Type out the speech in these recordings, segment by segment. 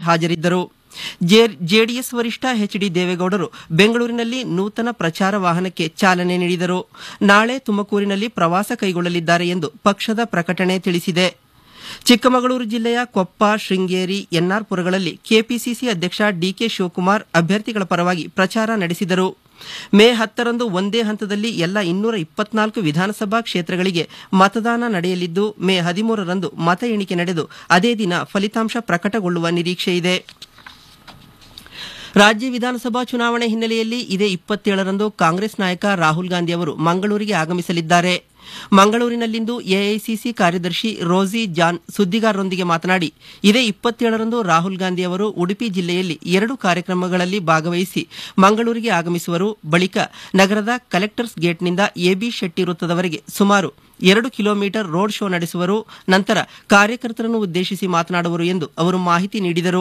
ಹಾಜರಿದ್ದರು ಜೆಡಿಎಸ್ ವರಿಷ್ಠ H D ದೇವೇಗೌಡರು ಬೆಂಗಳೂರಿನಲ್ಲಿ ನೂತನ ಪ್ರಚಾರ ವಾಹನಕ್ಕೆ ಚಾಲನೆ ನೀಡಿದರು ನಾಳೆ ತುಮಕೂರಿನಲ್ಲಿ ಪ್ರವಾಸ ಕೈಗೊಳ್ಳಲಿದ್ದಾರೆ ಎಂದು ಪಕ್ಷದ ಪ್ರಕಟಣೆ ತಿಳಿಸಿದೆ ಚಿಕ್ಕಮಗಳೂರು ಜಿಲ್ಲೆಯ ಕೊಪ್ಪ ಶೃಂಗೇರಿ ಎನ್ಆರ್ಪುರಗಳಲ್ಲಿ ಕೆಪಿಸಿಸಿ ಅಧ್ಯಕ್ಷ ಡಿಕೆ ಶಿವಕುಮಾರ್ ಅಭ್ಯರ್ಥಿಗಳ ಪರವಾಗಿ ಪ್ರಚಾರ ನಡೆಸಿದರು ಮೇ ಹತ್ತರಂದು ಒಂದೇ ಹಂತದಲ್ಲಿ ಎಲ್ಲ ಇನ್ನೂರ ಇಪ್ಪತ್ನಾಲ್ಕು ವಿಧಾನಸಭಾ ಕ್ಷೇತ್ರಗಳಿಗೆ ಮತದಾನ ನಡೆಯಲಿದ್ದು ಮೇ ಹದಿಮೂರರಂದು ಮತ ಎಣಿಕೆ ನಡೆದು ಅದೇ ದಿನ ಫಲಿತಾಂಶ ಪ್ರಕಟಗೊಳ್ಳುವ ನಿರೀಕ್ಷೆಯಿದೆ ರಾಜ್ಯ ವಿಧಾನಸಭಾ ಚುನಾವಣೆ ಹಿನ್ನೆಲೆಯಲ್ಲಿ ಇದೇ ಇಪ್ಪತ್ತೇಳರಂದು ಕಾಂಗ್ರೆಸ್ ನಾಯಕ ರಾಹುಲ್ ಗಾಂಧಿ ಅವರು ಮಂಗಳೂರಿಗೆ ಆಗಮಿಸಲಿದ್ದಾರೆ ಮಂಗಳೂರಿನಲ್ಲಿಂದು ಎಐಸಿಸಿ ಕಾರ್ಯದರ್ಶಿ ರೋಸಿ ಜಾನ್ ಸುದ್ದಿಗಾರರೊಂದಿಗೆ ಮಾತನಾಡಿ ಇದೇ ಇಪ್ಪತ್ತೇಳರಂದು ರಾಹುಲ್ ಗಾಂಧಿ ಅವರು ಉಡುಪಿ ಜಿಲ್ಲೆಯಲ್ಲಿ ಎರಡು ಕಾರ್ಯಕ್ರಮಗಳಲ್ಲಿ ಭಾಗವಹಿಸಿ ಮಂಗಳೂರಿಗೆ ಆಗಮಿಸುವರು ಬಳಿಕ ನಗರದ ಕಲೆಕ್ಟರ್ಸ್ ಗೇಟ್ನಿಂದ ಎಬಿ ಶೆಟ್ಟಿ ವೃತ್ತದವರೆಗೆ ಸುಮಾರು ಎರಡು ಕಿಲೋಮೀಟರ್ ರೋಡ್ ಶೋ ನಡೆಸುವರು ನಂತರ ಕಾರ್ಯಕರ್ತರನ್ನು ಉದ್ದೇಶಿಸಿ ಮಾತನಾಡುವರು ಎಂದು ಅವರು ಮಾಹಿತಿ ನೀಡಿದರು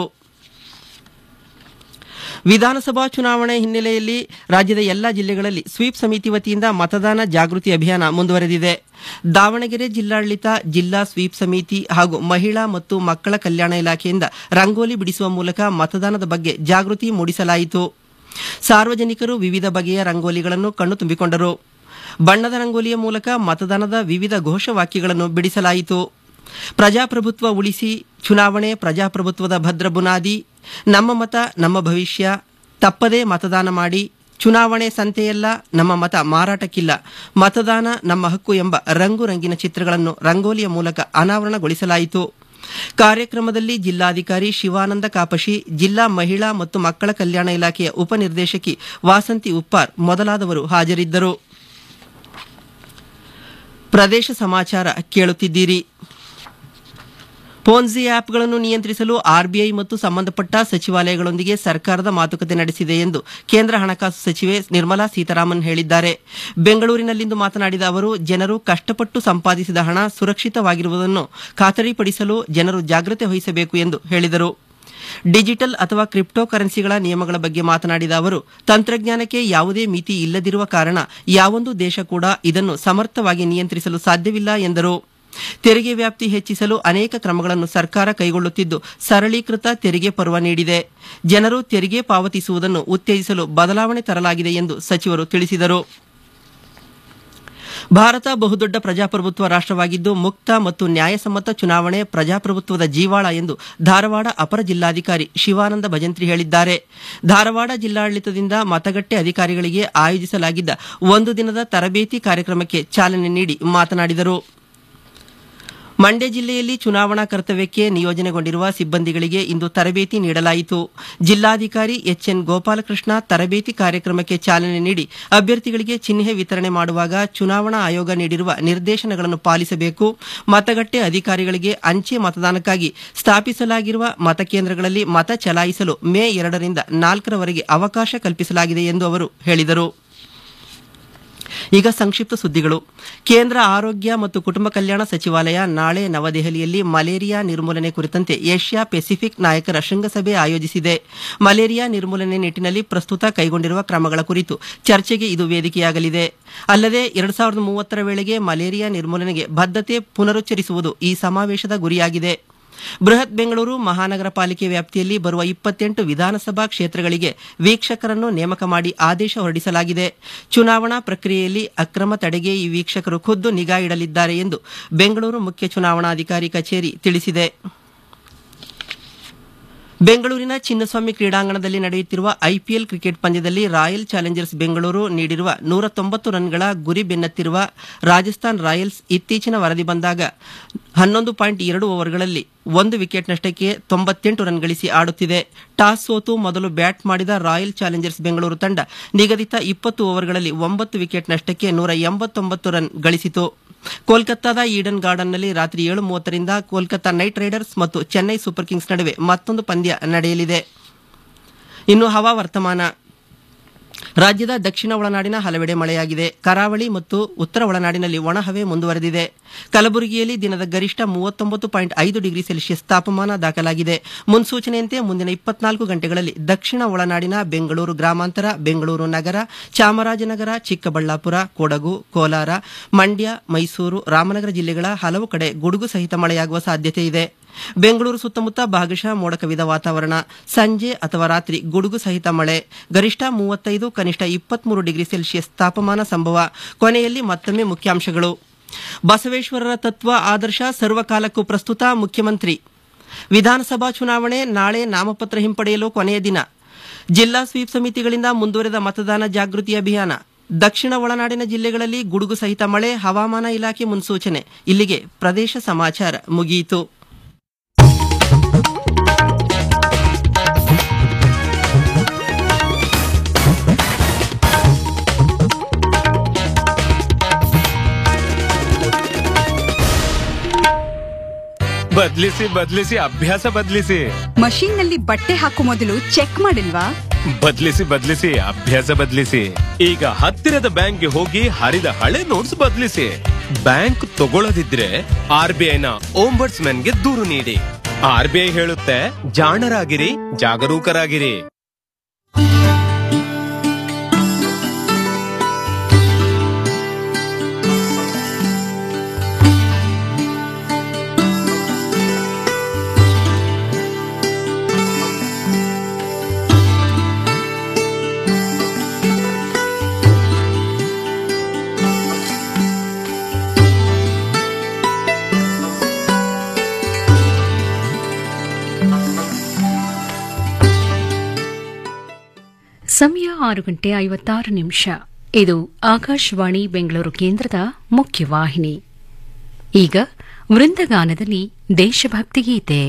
ವಿಧಾನಸಭಾ ಚುನಾವಣೆ ಹಿನ್ನೆಲೆಯಲ್ಲಿ ರಾಜ್ಯದ ಎಲ್ಲಾ ಜಿಲ್ಲೆಗಳಲ್ಲಿ ಸ್ವೀಪ್ ಸಮಿತಿ ವತಿಯಿಂದ ಮತದಾನ ಜಾಗೃತಿ ಅಭಿಯಾನ ಮುಂದುವರೆದಿದೆ ದಾವಣಗೆರೆ ಜಿಲ್ಲಾಡಳಿತ ಜಿಲ್ಲಾ ಸ್ವೀಪ್ ಸಮಿತಿ ಹಾಗೂ ಮಹಿಳಾ ಮತ್ತು ಮಕ್ಕಳ ಕಲ್ಯಾಣ ಇಲಾಖೆಯಿಂದ ರಂಗೋಲಿ ಬಿಡಿಸುವ ಮೂಲಕ ಮತದಾನದ ಬಗ್ಗೆ ಜಾಗೃತಿ ಮೂಡಿಸಲಾಯಿತು ಸಾರ್ವಜನಿಕರು ವಿವಿಧ ಬಗೆಯ ರಂಗೋಲಿಗಳನ್ನು ಕಣ್ಣು ತುಂಬಿಕೊಂಡರು ಬಣ್ಣದ ರಂಗೋಲಿಯ ಮೂಲಕ ಮತದಾನದ ವಿವಿಧ ಘೋಷವಾಕ್ಯಗಳನ್ನು ಬಿಡಿಸಲಾಯಿತು ಪ್ರಜಾಪ್ರಭುತ್ವ ಉಳಿಸಿ ಚುನಾವಣೆ ಪ್ರಜಾಪ್ರಭುತ್ವದ ಭದ್ರ ಬುನಾದಿ ನಮ್ಮ ಮತ ನಮ್ಮ ಭವಿಷ್ಯ ತಪ್ಪದೇ ಮತದಾನ ಮಾಡಿ ಚುನಾವಣೆ ಸಂತೆಯಲ್ಲ ನಮ್ಮ ಮತ ಮಾರಾಟಕ್ಕಿಲ್ಲ ಮತದಾನ ನಮ್ಮ ಹಕ್ಕು ಎಂಬ ರಂಗು ರಂಗಿನ ಚಿತ್ರಗಳನ್ನು ರಂಗೋಲಿಯ ಮೂಲಕ ಅನಾವರಣಗೊಳಿಸಲಾಯಿತು ಕಾರ್ಯಕ್ರಮದಲ್ಲಿ ಜಿಲ್ಲಾಧಿಕಾರಿ ಶಿವಾನಂದ ಕಾಪಶಿ ಜಿಲ್ಲಾ ಮಹಿಳಾ ಮತ್ತು ಮಕ್ಕಳ ಕಲ್ಯಾಣ ಇಲಾಖೆಯ ಉಪನಿರ್ದೇಶಕಿ ವಾಸಂತಿ ಉಪ್ಪಾರ್ ಮೊದಲಾದವರು ಹಾಜರಿದ್ದರು ಪ್ರದೇಶ ಸಮಾಚಾರ ಕೇಳುತ್ತಿದ್ದೀರಿ ಪೋನ್ಜಿ ಆ್ಯಪ್ಗಳನ್ನು ನಿಯಂತ್ರಿಸಲು ಆರ್ಬಿಐ ಮತ್ತು ಸಂಬಂಧಪಟ್ಟ ಸಚಿವಾಲಯಗಳೊಂದಿಗೆ ಸರ್ಕಾರದ ಮಾತುಕತೆ ನಡೆಸಿದೆ ಎಂದು ಕೇಂದ್ರ ಹಣಕಾಸು ಸಚಿವೆ ನಿರ್ಮಲಾ ಸೀತಾರಾಮನ್ ಹೇಳಿದ್ದಾರೆ ಬೆಂಗಳೂರಿನಲ್ಲಿಂದು ಮಾತನಾಡಿದ ಅವರು ಜನರು ಕಷ್ಟಪಟ್ಟು ಸಂಪಾದಿಸಿದ ಹಣ ಸುರಕ್ಷಿತವಾಗಿರುವುದನ್ನು ಖಾತರಿಪಡಿಸಲು ಜನರು ಜಾಗ್ರತೆ ವಹಿಸಬೇಕು ಎಂದು ಹೇಳಿದರು ಡಿಜಿಟಲ್ ಅಥವಾ ಕ್ರಿಪ್ಟೋ ಕರೆನ್ಸಿಗಳ ನಿಯಮಗಳ ಬಗ್ಗೆ ಮಾತನಾಡಿದ ಅವರು ತಂತ್ರಜ್ಞಾನಕ್ಕೆ ಯಾವುದೇ ಮಿತಿ ಇಲ್ಲದಿರುವ ಕಾರಣ ಯಾವೊಂದು ದೇಶ ಕೂಡ ಇದನ್ನು ಸಮರ್ಥವಾಗಿ ನಿಯಂತ್ರಿಸಲು ಸಾಧ್ಯವಿಲ್ಲ ಎಂದರು ತೆರಿಗೆ ವ್ಯಾಪ್ತಿ ಹೆಚ್ಚಿಸಲು ಅನೇಕ ಕ್ರಮಗಳನ್ನು ಸರ್ಕಾರ ಕೈಗೊಳ್ಳುತ್ತಿದ್ದು ಸರಳೀಕೃತ ತೆರಿಗೆ ಪರ್ವ ನೀಡಿದೆ ಜನರು ತೆರಿಗೆ ಪಾವತಿಸುವುದನ್ನು ಉತ್ತೇಜಿಸಲು ಬದಲಾವಣೆ ತರಲಾಗಿದೆ ಎಂದು ಸಚಿವರು ತಿಳಿಸಿದರು ಭಾರತ ಬಹುದೊಡ್ಡ ಪ್ರಜಾಪ್ರಭುತ್ವ ರಾಷ್ಟವಾಗಿದ್ದು ಮುಕ್ತ ಮತ್ತು ನ್ಯಾಯಸಮ್ಮತ ಚುನಾವಣೆ ಪ್ರಜಾಪ್ರಭುತ್ವದ ಜೀವಾಳ ಎಂದು ಧಾರವಾಡ ಅಪರ ಜಿಲ್ಲಾಧಿಕಾರಿ ಶಿವಾನಂದ ಭಜಂತ್ರಿ ಹೇಳಿದ್ದಾರೆ ಧಾರವಾಡ ಜಿಲ್ಲಾಡಳಿತದಿಂದ ಮತಗಟ್ಟೆ ಅಧಿಕಾರಿಗಳಿಗೆ ಆಯೋಜಿಸಲಾಗಿದ್ದ ಒಂದು ದಿನದ ತರಬೇತಿ ಕಾರ್ಯಕ್ರಮಕ್ಕೆ ಚಾಲನೆ ನೀಡಿ ಮಾತನಾಡಿದರು ಮಂಡ್ಯ ಜಿಲ್ಲೆಯಲ್ಲಿ ಚುನಾವಣಾ ಕರ್ತವ್ಯಕ್ಕೆ ನಿಯೋಜನೆಗೊಂಡಿರುವ ಸಿಬ್ಬಂದಿಗಳಿಗೆ ಇಂದು ತರಬೇತಿ ನೀಡಲಾಯಿತು ಜಿಲ್ಲಾಧಿಕಾರಿ ಎಚ್ಎನ್ ಗೋಪಾಲಕೃಷ್ಣ ತರಬೇತಿ ಕಾರ್ಯಕ್ರಮಕ್ಕೆ ಚಾಲನೆ ನೀಡಿ ಅಭ್ಯರ್ಥಿಗಳಿಗೆ ಚಿಹ್ನೆ ವಿತರಣೆ ಮಾಡುವಾಗ ಚುನಾವಣಾ ಆಯೋಗ ನೀಡಿರುವ ನಿರ್ದೇಶನಗಳನ್ನು ಪಾಲಿಸಬೇಕು ಮತಗಟ್ಟೆ ಅಧಿಕಾರಿಗಳಿಗೆ ಅಂಚೆ ಮತದಾನಕ್ಕಾಗಿ ಸ್ಥಾಪಿಸಲಾಗಿರುವ ಮತಕೇಂದ್ರಗಳಲ್ಲಿ ಮತ ಚಲಾಯಿಸಲು ಮೇ ಎರಡರಿಂದ ನಾಲ್ಕರವರೆಗೆ ಅವಕಾಶ ಕಲ್ಪಿಸಲಾಗಿದೆ ಎಂದು ಅವರು ಹೇಳಿದರು ಈಗ ಸಂಕ್ಷಿಪ್ತ ಸುದ್ದಿಗಳು ಕೇಂದ್ರ ಆರೋಗ್ಯ ಮತ್ತು ಕುಟುಂಬ ಕಲ್ಯಾಣ ಸಚಿವಾಲಯ ನಾಳೆ ನವದೆಹಲಿಯಲ್ಲಿ ಮಲೇರಿಯಾ ನಿರ್ಮೂಲನೆ ಕುರಿತಂತೆ ಏಷ್ಯಾ ಪೆಸಿಫಿಕ್ ನಾಯಕರ ಶೃಂಗಸಭೆ ಆಯೋಜಿಸಿದೆ ಮಲೇರಿಯಾ ನಿರ್ಮೂಲನೆ ನಿಟ್ಟಿನಲ್ಲಿ ಪ್ರಸ್ತುತ ಕೈಗೊಂಡಿರುವ ಕ್ರಮಗಳ ಕುರಿತು ಚರ್ಚೆಗೆ ಇದು ವೇದಿಕೆಯಾಗಲಿದೆ ಅಲ್ಲದೆ ಎರಡು ಸಾವಿರದ ಮೂವತ್ತರ ವೇಳೆಗೆ ಮಲೇರಿಯಾ ನಿರ್ಮೂಲನೆಗೆ ಬದ್ಧತೆ ಪುನರುಚ್ಚರಿಸುವುದು ಈ ಸಮಾವೇಶದ ಗುರಿಯಾಗಿದೆ ಬೃಹತ್ ಬೆಂಗಳೂರು ಮಹಾನಗರ ಪಾಲಿಕೆ ವ್ಯಾಪ್ತಿಯಲ್ಲಿ ಬರುವ ಇಪ್ಪತ್ತೆಂಟು ವಿಧಾನಸಭಾ ಕ್ಷೇತ್ರಗಳಿಗೆ ವೀಕ್ಷಕರನ್ನು ನೇಮಕ ಮಾಡಿ ಆದೇಶ ಹೊರಡಿಸಲಾಗಿದೆ ಚುನಾವಣಾ ಪ್ರಕ್ರಿಯೆಯಲ್ಲಿ ಅಕ್ರಮ ತಡೆಗೆ ಈ ವೀಕ್ಷಕರು ಖುದ್ದು ನಿಗಾ ಇಡಲಿದ್ದಾರೆ ಎಂದು ಬೆಂಗಳೂರು ಮುಖ್ಯ ಚುನಾವಣಾಧಿಕಾರಿ ಕಚೇರಿ ತಿಳಿಸಿದೆ ಬೆಂಗಳೂರಿನ ಚಿನ್ನಸ್ವಾಮಿ ಕ್ರೀಡಾಂಗಣದಲ್ಲಿ ನಡೆಯುತ್ತಿರುವ ಐಪಿಎಲ್ ಕ್ರಿಕೆಟ್ ಪಂದ್ಯದಲ್ಲಿ ರಾಯಲ್ ಚಾಲೆಂಜರ್ಸ್ ಬೆಂಗಳೂರು ನೀಡಿರುವ ನೂರ ತೊಂಬತ್ತು ರನ್ಗಳ ಗುರಿ ಬೆನ್ನತ್ತಿರುವ ರಾಜಸ್ಥಾನ್ ರಾಯಲ್ಸ್ ಇತ್ತೀಚಿನ ವರದಿ ಬಂದಾಗ ಹನ್ನೊಂದು ಪಾಯಿಂಟ್ ಎರಡು ಓವರ್ಗಳಲ್ಲಿ ಒಂದು ವಿಕೆಟ್ ನಷ್ಟಕ್ಕೆ ತೊಂಬತ್ತೆಂಟು ರನ್ ಗಳಿಸಿ ಆಡುತ್ತಿದೆ ಟಾಸ್ ಸೋತು ಮೊದಲು ಬ್ಯಾಟ್ ಮಾಡಿದ ರಾಯಲ್ ಚಾಲೆಂಜರ್ಸ್ ಬೆಂಗಳೂರು ತಂಡ ನಿಗದಿತ ಇಪ್ಪತ್ತು ಓವರ್ಗಳಲ್ಲಿ ಒಂಬತ್ತು ವಿಕೆಟ್ ನಷ್ಟಕ್ಕೆ ನೂರ ಎಂಬತ್ತೊಂಬತ್ತು ರನ್ ಗಳಿಸಿತು ಕೋಲ್ಕತ್ತಾದ ಈಡನ್ ಗಾರ್ಡನ್ನಲ್ಲಿ ರಾತ್ರಿ ಏಳು ಮೂವತ್ತರಿಂದ ಕೋಲ್ಕತ್ತಾ ನೈಟ್ ರೈಡರ್ಸ್ ಮತ್ತು ಚೆನ್ನೈ ಸೂಪರ್ ಕಿಂಗ್ಸ್ ನಡುವೆ ಮತ್ತೊಂದು ಪಂದ್ಯ ನಡೆಯಲಿದೆ ಇನ್ನು ಹವಾ ವರ್ತಮಾನ ರಾಜ್ಯದ ದಕ್ಷಿಣ ಒಳನಾಡಿನ ಹಲವೆಡೆ ಮಳೆಯಾಗಿದೆ ಕರಾವಳಿ ಮತ್ತು ಉತ್ತರ ಒಳನಾಡಿನಲ್ಲಿ ಒಣಹವೆ ಮುಂದುವರೆದಿದೆ ಕಲಬುರಗಿಯಲ್ಲಿ ದಿನದ ಗರಿಷ್ಠ ಮೂವತ್ತೊಂಬತ್ತು ಪಾಯಿಂಟ್ ಐದು ಡಿಗ್ರಿ ಸೆಲ್ಸಿಯಸ್ ತಾಪಮಾನ ದಾಖಲಾಗಿದೆ ಮುನ್ಸೂಚನೆಯಂತೆ ಮುಂದಿನ ಇಪ್ಪತ್ನಾಲ್ಕು ಗಂಟೆಗಳಲ್ಲಿ ದಕ್ಷಿಣ ಒಳನಾಡಿನ ಬೆಂಗಳೂರು ಗ್ರಾಮಾಂತರ ಬೆಂಗಳೂರು ನಗರ ಚಾಮರಾಜನಗರ ಚಿಕ್ಕಬಳ್ಳಾಪುರ ಕೊಡಗು ಕೋಲಾರ ಮಂಡ್ಯ ಮೈಸೂರು ರಾಮನಗರ ಜಿಲ್ಲೆಗಳ ಹಲವು ಕಡೆ ಗುಡುಗು ಸಹಿತ ಮಳೆಯಾಗುವ ಸಾಧ್ಯತೆ ಇದೆ ಬೆಂಗಳೂರು ಸುತ್ತಮುತ್ತ ಭಾಗಶಃ ಮೋಡ ಕವಿದ ವಾತಾವರಣ ಸಂಜೆ ಅಥವಾ ರಾತ್ರಿ ಗುಡುಗು ಸಹಿತ ಮಳೆ ಗರಿಷ್ಠ ಮೂವತ್ತೈದು ಕನಿಷ್ಠ ಇಪ್ಪತ್ಮೂರು ಡಿಗ್ರಿ ಸೆಲ್ಸಿಯಸ್ ತಾಪಮಾನ ಸಂಭವ ಕೊನೆಯಲ್ಲಿ ಮತ್ತೊಮ್ಮೆ ಮುಖ್ಯಾಂಶಗಳು ಬಸವೇಶ್ವರರ ತತ್ವ ಆದರ್ಶ ಸರ್ವಕಾಲಕ್ಕೂ ಪ್ರಸ್ತುತ ಮುಖ್ಯಮಂತ್ರಿ ವಿಧಾನಸಭಾ ಚುನಾವಣೆ ನಾಳೆ ನಾಮಪತ್ರ ಹಿಂಪಡೆಯಲು ಕೊನೆಯ ದಿನ ಜಿಲ್ಲಾ ಸ್ವೀಪ್ ಸಮಿತಿಗಳಿಂದ ಮುಂದುವರೆದ ಮತದಾನ ಜಾಗೃತಿ ಅಭಿಯಾನ ದಕ್ಷಿಣ ಒಳನಾಡಿನ ಜಿಲ್ಲೆಗಳಲ್ಲಿ ಗುಡುಗು ಸಹಿತ ಮಳೆ ಹವಾಮಾನ ಇಲಾಖೆ ಮುನ್ಸೂಚನೆ ಇಲ್ಲಿಗೆ ಪ್ರದೇಶ ಸಮಾಚಾರ ಮುಗಿಯಿತು ಬದ್ಲಿಸಿ ಬದ್ಲಿಸಿ ಅಭ್ಯಾಸ ಬದ್ಲಿಸಿ ಮಷೀನ್ ನಲ್ಲಿ ಬಟ್ಟೆ ಹಾಕೋ ಮೊದಲು ಚೆಕ್ ಮಾಡಿಲ್ವಾ ಬದ್ಲಿಸಿ ಬದ್ಲಿಸಿ ಅಭ್ಯಾಸ ಬದ್ಲಿಸಿ ಈಗ ಹತ್ತಿರದ ಬ್ಯಾಂಕ್ಗೆ ಹೋಗಿ ಹರಿದ ಹಳೆ ನೋಟ್ಸ್ ಬದ್ಲಿಸಿ ಬ್ಯಾಂಕ್ ತಗೊಳ್ಳದಿದ್ರೆ ಆರ್ ಬಿ ಐನ ಗೆ ದೂರು ನೀಡಿ ಆರ್ ಬಿ ಐ ಹೇಳುತ್ತೆ ಜಾಣರಾಗಿರಿ ಜಾಗರೂಕರಾಗಿರಿ ಸಮಯ ಆರು ಗಂಟೆ ಐವತ್ತಾರು ನಿಮಿಷ ಇದು ಆಕಾಶವಾಣಿ ಬೆಂಗಳೂರು ಕೇಂದ್ರದ ಮುಖ್ಯವಾಹಿನಿ ಈಗ ವೃಂದಗಾನದಲ್ಲಿ ದೇಶಭಕ್ತಿ ಗೀತೆ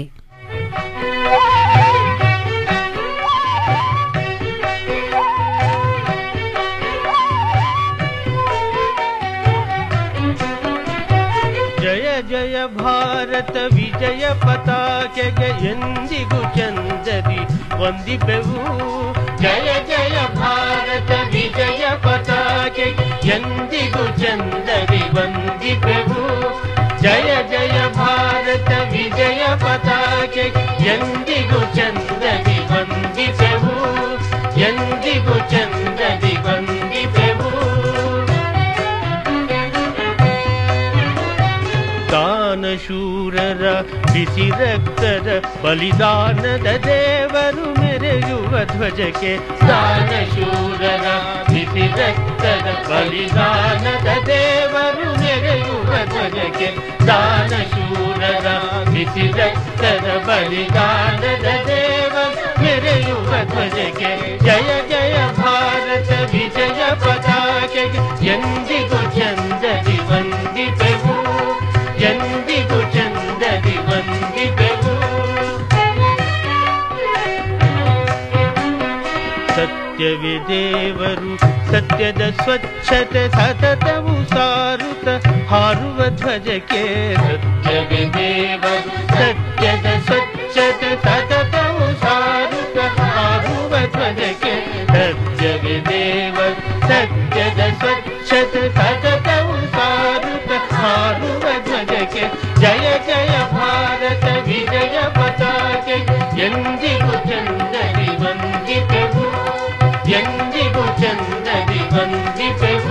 ಜಯ ಜಯ ಭಾರತ ವಿಜಯ ಪತಾಕೆಗೆ ಎಂದಿಗೂ ಚಂದದಿ ವಂದಿಪೆವು ಜಯ ಜಯ ಭಾರತ ವಿಜಯ ಪತಾಕೆಗೆ ಎಂದಿಗೂ ಚಂದದಿ ವಂದಿಪೆವು ಜಯ ಜಯ ಭಾರತ ವಿಜಯ ಪತಾಕೆ ಎಂದಿಗೂ ಚಂದದಿ ವಂದಿಪೆವು ಎಂದಿಗೂ ಚಂದದಿ ವಂದಿಪೆವು ದಾನಶೂರರ ಬಿಸಿ ರಕ್ತದ ಬಲಿದಾನದ ದೇವರು ಮೆರೆಯುವ ಧ್ವಜಕ್ಕೆ ದಾನಶೂರರ ಬಿಸಿ ರಕ್ತದ ಬಲಿದಾನದ ದೇವರು ಮೆರೆಯುವ ಧ್ವಜಕ್ಕೆ ದಾನಶೂರರ ಬಿಸಿ ರಕ್ತದ ಬಲಿದಾನದ ದೇವರು ಮೆರೆಯುವ ಧ್ವಜಕ್ಕೆ ಜಯ ಜಯ ಭಾರತ ವಿಜಯ ಪತಾಕೆಗೆ ಎಂದಿಗೂ ಚಂದದಿ ವಂದಿಪೆವು ಎಂದಿಗೂ ಚಂದದಿ ವಂದಿಪೆವು ಸತ್ಯವೇ ದೇವರು ಸತ್ಯದ ಸ್ವಚ್ಛತೆ ಸತತವು ಸಾರುತ್ತ ಹಾರುವ ಧ್ವಜಕ್ಕೆ ಸತ್ಯವೇ ದೇವರು ಸತ್ಯದ ಸ್ವಚ್ಛತೆ ಸತತವು ಸಾರುತ್ತ ಹಾರುವ ಧ್ವಜಕ್ಕೆ ಸತ್ಯವೇ ದೇವರು ಸತ್ಯದ ಸ್ವಚ್ಛತೆ ಸತತವು ಸಾರುತ್ತ ಹಾರುವ ಧ್ವಜಕ್ಕೆ ಜಯ ಜಯ ಭಾರತ ವಿಜಯ ಪತಾಕೆ ಎಂದಿಗೂ ಚಂದದಿ ವಂದಿಪೆವು ಎಂದಿಗೂ ಚಂದದಿ ವಂದಿಪೆವು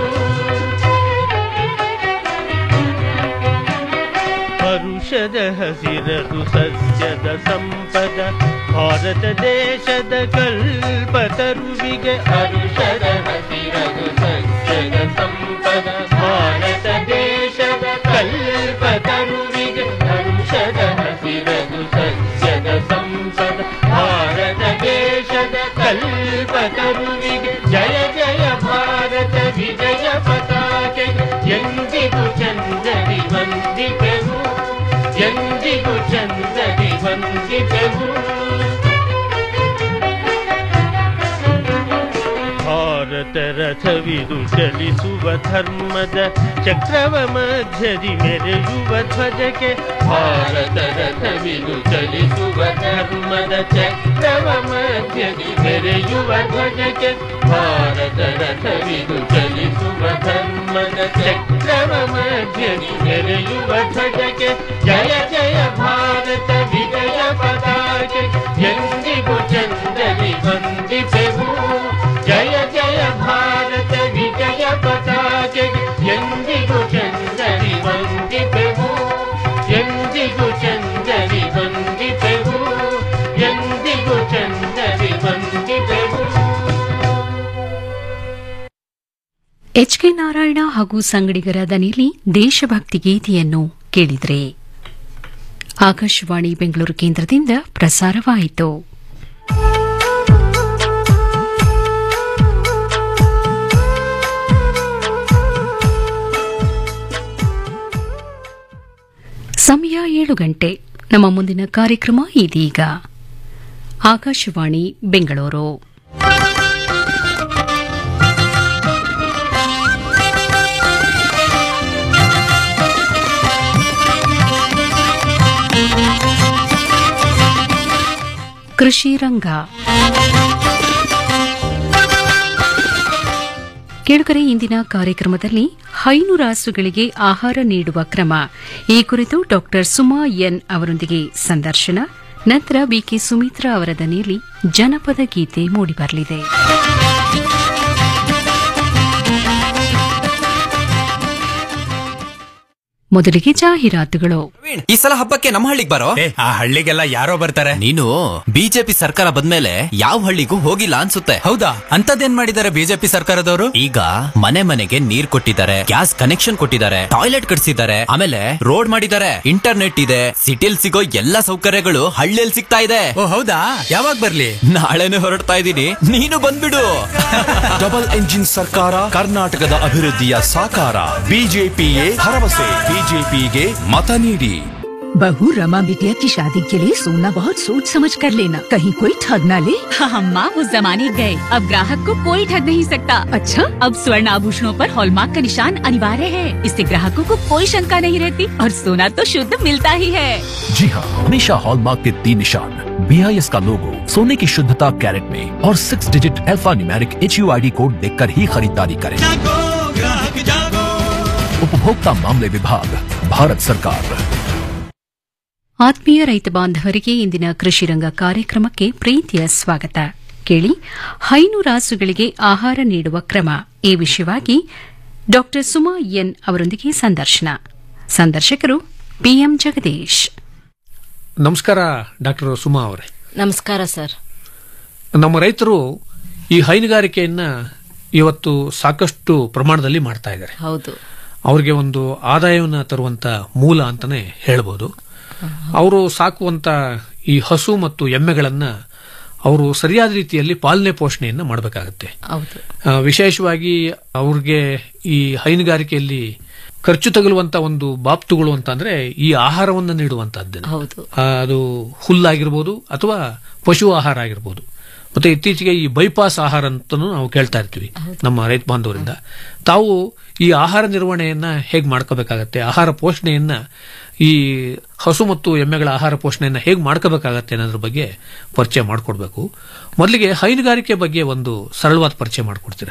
ಪರುಷದ ಹಸಿರದು ಸಸ್ಯದ ಸಂಪದ ಭಾರತ ದೇಶದ ಕಲ್ಪತರುವಿಗೆ ಹರುಷದ ಹಸಿರದು ಸಸ್ಯದ ಸಂಪದ ಭಾರತ ದೇಶದ ಕಲ್ಪತರುವಿಗೆ ಹರುಷದ ಹಸಿರದು ಸಸ್ಯದ ಸಂಪದ ಭಾರತ ದೇಶದ ಕಲ್ಪತರುವಿಗೆ ಜಯ ಜಯ ಭಾರತ ವಿಜಯ ಪತಾಕೆ ಎಂದಿಗೂ ಚಂದದಿ ವಂದಿಪೆವು ಎಂದಿಗೂ ಚಂದದಿ ವಂದಿಪೆವು ಭಾರತ ರಥವಿದು ಚಲಿಸುವ ಧರ್ಮದ ಚಕ್ರವ ಮಧ್ಯದಿ ಮೆರೆಯುವ ಧ್ವಜಕ್ಕೆ ಭಾರತ ರಥವಿದು ಚಲಿಸುವ ಧರ್ಮದ ಚಕ್ರವ ಮಧ್ಯದಿ ಮೆರೆಯುವ ಧ್ವಜಕ್ಕೆ ಭಾರತ ರಥವಿದು ಚಲಿಸುವ ಧರ್ಮದ ಚಕ್ರವ ಮಧ್ಯದಿ ಮೆರೆಯುವ ಧ್ವಜಕ್ಕೆ ಜಯ ಜಯ ಭಾರತ ವಿಜಯ ಪತಾಕೆ ಎಂದಿಗೂ ಚಂದದಿ ವಂದಿಪೆವು ಜಯ ಜಯ ಭಾರತ ವಿಜಯ ಪತಾಕೆ ಎಂದಿಗೂ ಚಂದದಿ ವಂದಿಪೆವು ಎಂದಿಗೂ ಚಂದದಿ ವಂದಿಪೆವು ಎಚ್ ಕೆ ನಾರಾಯಣ ಹಾಗೂ ಸಂಗಡಿಗರ ದನಿಯಲ್ಲಿ ದೇಶಭಕ್ತಿ ಗೀತೆಯನ್ನು ಕೇಳಿದ್ರೆ ಆಕಾಶವಾಣಿ ಬೆಂಗಳೂರು ಕೇಂದ್ರದಿಂದ ಪ್ರಸಾರವಾಯಿತು ಸಮಯ ಏಳು ಗಂಟೆ ನಮ್ಮ ಮುಂದಿನ ಕಾರ್ಯಕ್ರಮ ಇದೀಗ ಆಕಾಶವಾಣಿ ಬೆಂಗಳೂರು ಕೃಷಿ ರಂಗ ಕೇಳುಗರೆ ಇಂದಿನ ಕಾರ್ಯಕ್ರಮದಲ್ಲಿ ಹೈನುರಾಸುಗಳಿಗೆ ಆಹಾರ ನೀಡುವ ಕ್ರಮ ಈ ಕುರಿತು ಡಾಕ್ಟರ್ ಸುಮಾ ಎನ್ ಅವರೊಂದಿಗೆ ಸಂದರ್ಶನ ನಂತರ ಬಿಕೆ ಸುಮಿತ್ರಾ ಅವರ ದನಿಯಲ್ಲಿ ಜನಪದ ಗೀತೆ ಮೂಡಿಬರಲಿದೆ ಮೊದಲಿಗೆ ಜಾಹೀರಾತುಗಳು ಪ್ರವೀಣ್, ಈ ಸಲ ಹಬ್ಬಕ್ಕೆ ನಮ್ಮ ಹಳ್ಳಿಗೆ ಬರೋ ಏ ಆ ಹಳ್ಳಿಗೆಲ್ಲ ಯಾರೋ ಬರ್ತಾರೆ ನೀನು ಬಿಜೆಪಿ ಸರ್ಕಾರ ಬಂದ್ಮೇಲೆ ಯಾವ ಹಳ್ಳಿಗೂ ಹೋಗಿಲ್ಲ ಅನ್ಸುತ್ತೆ ಹೌದಾ ಅಂತದೇನ್ ಮಾಡಿದ್ದಾರೆ ಬಿಜೆಪಿ ಸರ್ಕಾರದವರು ಈಗ ಮನೆ ಮನೆಗೆ ನೀರ್ ಕೊಟ್ಟಿದ್ದಾರೆ ಗ್ಯಾಸ್ ಕನೆಕ್ಷನ್ ಕೊಟ್ಟಿದ್ದಾರೆ ಟಾಯ್ಲೆಟ್ ಕಟ್ಸಿದ್ದಾರೆ ಆಮೇಲೆ ರೋಡ್ ಮಾಡಿದ್ದಾರೆ ಇಂಟರ್ನೆಟ್ ಇದೆ ಸಿಟಿಲ್ ಸಿಗೋ ಎಲ್ಲಾ ಸೌಕರ್ಯಗಳು ಹಳ್ಳಿಯಲ್ಲಿ ಸಿಗ್ತಾ ಇದೆ ಓ ಹೌದಾ ಯಾವಾಗ ಬರ್ಲಿ ನಾಳೆನೆ ಹೊರಡ್ತಾ ಇದ್ದೀನಿ ನೀನು ಬಂದ್ಬಿಡು ಡಬಲ್ ಎಂಜಿನ್ ಸರ್ಕಾರ ಕರ್ನಾಟಕದ ಅಭಿವೃದ್ಧಿಯ ಸಾಕಾರ ಬಿಜೆಪಿಯೇ ಭರವಸೆ ಬಿಜೆಪಿಗೆ ಮತ ನೀಡಿ बहू रमा बिटिया की शादी के लिए सोना बहुत सोच समझ कर लेना कहीं कोई ठग ना ले हम माँ उस जमाने गए अब ग्राहक को कोई ठग नहीं सकता अच्छा अब स्वर्ण आभूषणों पर हॉलमार्क का निशान अनिवार्य है इससे ग्राहकों को कोई शंका नहीं रहती और सोना तो शुद्ध मिलता ही है जी हाँ हमेशा हॉलमार्क के तीन निशान बी आई एस का लोगो सोने की शुद्धता कैरेट में और six digit alphanumeric H U I D code देख कर ही खरीदारी करें उपभोक्ता मामले विभाग भारत सरकार ಆತ್ಮೀಯ ರೈತ ಬಾಂಧವರಿಗೆ ಇಂದಿನ ಕೃಷಿ ರಂಗ ಕಾರ್ಯಕ್ರಮಕ್ಕೆ ಪ್ರೀತಿಯ ಸ್ವಾಗತ ಕೇಳಿ ಹೈನುರಾಸುಗಳಿಗೆ ಆಹಾರ ನೀಡುವ ಕ್ರಮ ಈ ವಿಷಯವಾಗಿ ಡಾಕ್ಟರ್ ಸುಮಾ ಎನ್ ಅವರೊಂದಿಗೆ ಸಂದರ್ಶನ ಸಂದರ್ಶಕರು ಪಿಎಂ ಜಗದೀಶ್ ನಮಸ್ಕಾರ ಡಾಕ್ಟರ್ ಸುಮಾ ಅವರೇ ನಮಸ್ಕಾರ ಸರ್ ನಮ್ಮ ರೈತರು ಈ ಹೈನುಗಾರಿಕೆಯನ್ನ ಇವತ್ತು ಸಾಕಷ್ಟು ಪ್ರಮಾಣದಲ್ಲಿ ಮಾಡ್ತಾ ಇದ್ದಾರೆ ಹೌದು ಅವ್ರಿಗೆ ಒಂದು ಆದಾಯವನ್ನು ತರುವಂತ ಮೂಲ ಅಂತಾನೆ ಹೇಳ್ಬೋದು ಅವರು ಸಾಕುವಂತ ಈ ಹಸು ಮತ್ತು ಎಮ್ಮೆಗಳನ್ನ ಅವರು ಸರಿಯಾದ ರೀತಿಯಲ್ಲಿ ಪಾಲನೆ ಪೋಷಣೆಯನ್ನ ಮಾಡಬೇಕಾಗತ್ತೆ ಹೌದು ಆ, ವಿಶೇಷವಾಗಿ ಅವ್ರಿಗೆ ಈ ಹೈನುಗಾರಿಕೆಯಲ್ಲಿ ಖರ್ಚು ತಗಲುವಂತ ಒಂದು ಬಾಪ್ತುಗಳು ಅಂತಂದ್ರೆ ಈ ಆಹಾರವನ್ನು ನೀಡುವಂತಹದ್ದು ಹೌದು ಅದು ಹುಲ್ಲಾಗಿರ್ಬೋದು ಅಥವಾ ಪಶು ಆಹಾರ ಆಗಿರ್ಬೋದು ಮತ್ತೆ ಇತ್ತೀಚೆಗೆ ಈ ಬೈಪಾಸ್ ಆಹಾರ ಅಂತಲೂ ನಾವು ಕೇಳ್ತಾ ಇರ್ತೀವಿ ನಮ್ಮ ರೈತ ಬಾಂಧವರಿಂದ ತಾವು ಈ ಆಹಾರ ನಿರ್ವಹಣೆಯನ್ನ ಹೇಗೆ ಮಾಡ್ಕೋಬೇಕಾಗತ್ತೆ ಆಹಾರ ಪೋಷಣೆಯನ್ನ ಈ ಹಸು ಮತ್ತು ಎಮ್ಮೆಗಳ ಆಹಾರ ಪೋಷಣೆಯನ್ನ ಹೇಗೆ ಮಾಡ್ಕೋಬೇಕಾಗತ್ತೆ ಅನ್ನೋದ್ರ ಬಗ್ಗೆ ಪರಿಚಯ ಮಾಡಿಕೊಡ್ಬೇಕು ಮೊದಲಿಗೆ ಹೈನುಗಾರಿಕೆ ಬಗ್ಗೆ ಒಂದು ಸರಳವಾದ ಪರಿಚಯ ಮಾಡಿಕೊಡ್ತೀರಾ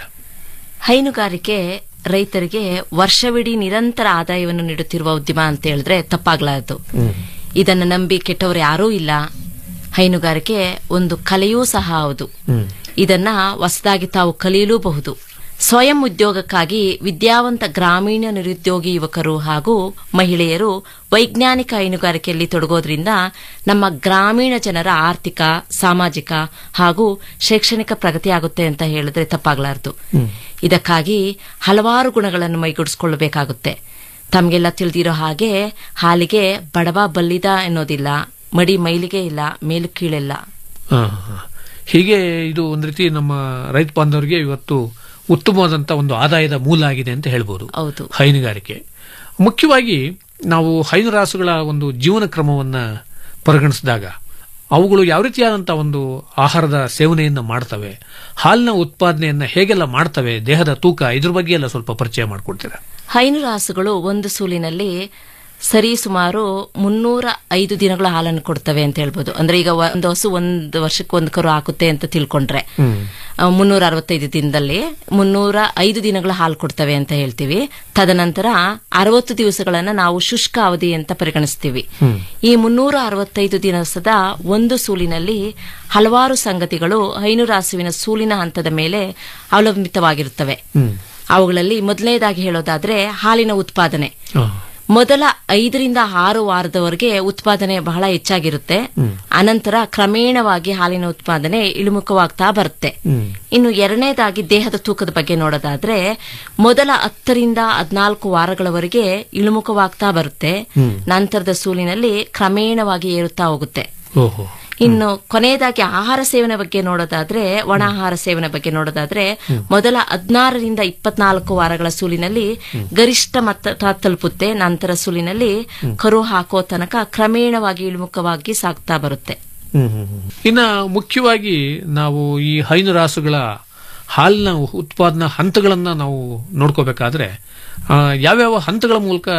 ಹೈನುಗಾರಿಕೆ ರೈತರಿಗೆ ವರ್ಷವಿಡೀ ನಿರಂತರ ಆದಾಯವನ್ನು ನೀಡುತ್ತಿರುವ ಉದ್ಯಮ ಅಂತ ಹೇಳಿದ್ರೆ ತಪ್ಪಾಗ್ಲಾರದು ಇದನ್ನು ನಂಬಿ ಕೆಟ್ಟವರು ಯಾರೂ ಇಲ್ಲ ಹೈನುಗಾರಿಕೆ ಒಂದು ಕಲೆಯೂ ಸಹ ಹೌದು ಇದನ್ನ ಹೊಸದಾಗಿ ತಾವು ಕಲಿಯಲೂಬಹುದು ಸ್ವಯಂ ಉದ್ಯೋಗಕ್ಕಾಗಿ ವಿದ್ಯಾವಂತ ಗ್ರಾಮೀಣ ನಿರುದ್ಯೋಗಿ ಯುವಕರು ಹಾಗೂ ಮಹಿಳೆಯರು ವೈಜ್ಞಾನಿಕ ಹೈನುಗಾರಿಕೆಯಲ್ಲಿ ತೊಡಗೋದ್ರಿಂದ ನಮ್ಮ ಗ್ರಾಮೀಣ ಜನರ ಆರ್ಥಿಕ ಸಾಮಾಜಿಕ ಹಾಗೂ ಶೈಕ್ಷಣಿಕ ಪ್ರಗತಿ ಆಗುತ್ತೆ ಅಂತ ಹೇಳಿದ್ರೆ ತಪ್ಪಾಗಲಾರದು ಇದಕ್ಕಾಗಿ ಹಲವಾರು ಗುಣಗಳನ್ನು ಮೈಗೂಡಿಸ್ಕೊಳ್ಳಬೇಕಾಗುತ್ತೆ ತಮಗೆಲ್ಲ ತಿಳಿದಿರೋ ಹಾಗೆ ಹಾಲಿಗೆ ಬಡವ ಬಲ್ಲಿದ ಎನ್ನೋದಿಲ್ಲ ಮಡಿ ಮೈಲಿಗೆ ಇಲ್ಲ ಮೇಲು ಕೀಳಿಲ್ಲ ಆ, ಆ. ಹೀಗೆ ಇದು ಒಂದು ರೀತಿ ನಮ್ಮ ರೈತ ಬಾಂಧವರಿಗೆ ಇವತ್ತು ಉತ್ತಮವಾದಂತ ಒಂದು ಆದಾಯದ ಮೂಲ ಆಗಿದೆ ಅಂತ ಹೇಳ್ಬೋದು ಹೌದು ಹೈನುಗಾರಿಕೆ ಮುಖ್ಯವಾಗಿ ನಾವು ಹೈನುರಾಸುಗಳ ಒಂದು ಜೀವನ ಕ್ರಮವನ್ನ ಪರಿಗಣಿಸಿದಾಗ ಅವುಗಳು ಯಾವ ರೀತಿಯಾದಂತಹ ಒಂದು ಆಹಾರದ ಸೇವನೆಯನ್ನ ಮಾಡ್ತವೆ ಹಾಲಿನ ಉತ್ಪಾದನೆಯನ್ನ ಹೇಗೆಲ್ಲ ಮಾಡ್ತವೆ ದೇಹದ ತೂಕ ಇದ್ರ ಬಗ್ಗೆ ಎಲ್ಲ ಸ್ವಲ್ಪ ಪರಿಚಯ ಮಾಡ್ಕೊಡ್ತೀರಾ ಹೈನು ರಾಸುಗಳು ಒಂದು ಸೂಲಿನಲ್ಲಿ ಸರಿ ಸುಮಾರು ಮುನ್ನೂರ ಐದು ದಿನಗಳ ಹಾಲನ್ನು ಕೊಡ್ತವೆ ಅಂತ ಹೇಳ್ಬೋದು ಅಂದ್ರೆ ಈಗ ಒಂದು ಹಸು ಒಂದು ವರ್ಷಕ್ಕೆ ಒಂದು ಕರು ಹಾಕುತ್ತೆ ಅಂತ ತಿಳ್ಕೊಂಡ್ರೆ ಆ, ಮುನ್ನೂರ ಅರವತ್ತೈದು ದಿನದಲ್ಲಿ ಮುನ್ನೂರ ಐದು ದಿನಗಳ ಹಾಲು ಕೊಡ್ತವೆ ಅಂತ ಹೇಳ್ತೀವಿ ತದನಂತರ ಅರವತ್ತು ದಿವಸಗಳನ್ನ ನಾವು ಶುಷ್ಕ ಅವಧಿ ಅಂತ ಪರಿಗಣಿಸ್ತೀವಿ ಈ ಮುನ್ನೂರ ಅರವತ್ತೈದು ದಿವಸದ ಒಂದು ಸೂಲಿನಲ್ಲಿ ಹಲವಾರು ಸಂಗತಿಗಳು ಹೈನು ರಾಸುವಿನ ಸೂಲಿನ ಹಂತದ ಮೇಲೆ ಅವಲಂಬಿತವಾಗಿರುತ್ತವೆ ಅವುಗಳಲ್ಲಿ ಮೊದಲನೇದಾಗಿ ಹೇಳೋದಾದ್ರೆ ಹಾಲಿನ ಉತ್ಪಾದನೆ ಮೊದಲ ಐದರಿಂದ ಆರು ವಾರದವರೆಗೆ ಉತ್ಪಾದನೆ ಬಹಳ ಹೆಚ್ಚಾಗಿರುತ್ತೆ ಅನಂತರ ಕ್ರಮೇಣವಾಗಿ ಹಾಲಿನ ಉತ್ಪಾದನೆ ಇಳಿಮುಖವಾಗ್ತಾ ಬರುತ್ತೆ ಇನ್ನು ಎರಡನೇದಾಗಿ ದೇಹದ ತೂಕದ ಬಗ್ಗೆ ನೋಡೋದಾದ್ರೆ ಮೊದಲ ಹತ್ತರಿಂದ ಹದಿನಾಲ್ಕು ವಾರಗಳವರೆಗೆ ಇಳಿಮುಖವಾಗ್ತಾ ಬರುತ್ತೆ ನಂತರದ ಸೂಲಿನಲ್ಲಿ ಕ್ರಮೇಣವಾಗಿ ಏರುತ್ತಾ ಹೋಗುತ್ತೆ ಓಹೋ ಇನ್ನು ಕೊನೆಯದಾಗಿ ಆಹಾರ ಸೇವನೆ ಬಗ್ಗೆ ನೋಡೋದಾದ್ರೆ ಒಣ ಆಹಾರ ಸೇವನೆ ಬಗ್ಗೆ ನೋಡೋದಾದ್ರೆ ಮೊದಲ ಹದಿನಾರರಿಂದ ಇಪ್ಪತ್ನಾಲ್ಕು ವಾರಗಳ ಸೂಲಿನಲ್ಲಿ ಗರಿಷ್ಠ ಮಟ್ಟ ತಲುಪುತ್ತೆ ನಂತರ ಸೂಲಿನಲ್ಲಿ ಕರು ಹಾಕೋ ತನಕ ಕ್ರಮೇಣವಾಗಿ ಇಳಿಮುಖವಾಗಿ ಸಾಗ್ತಾ ಬರುತ್ತೆ ಇನ್ನ ಮುಖ್ಯವಾಗಿ ನಾವು ಈ ಹೈನು ರಾಸುಗಳ ಹಾಲಿನ ಉತ್ಪಾದನಾ ಹಂತಗಳನ್ನ ನಾವು ನೋಡ್ಕೋಬೇಕಾದ್ರೆ ಆ, ಯಾವ್ಯಾವ ಹಂತಗಳ ಮೂಲಕ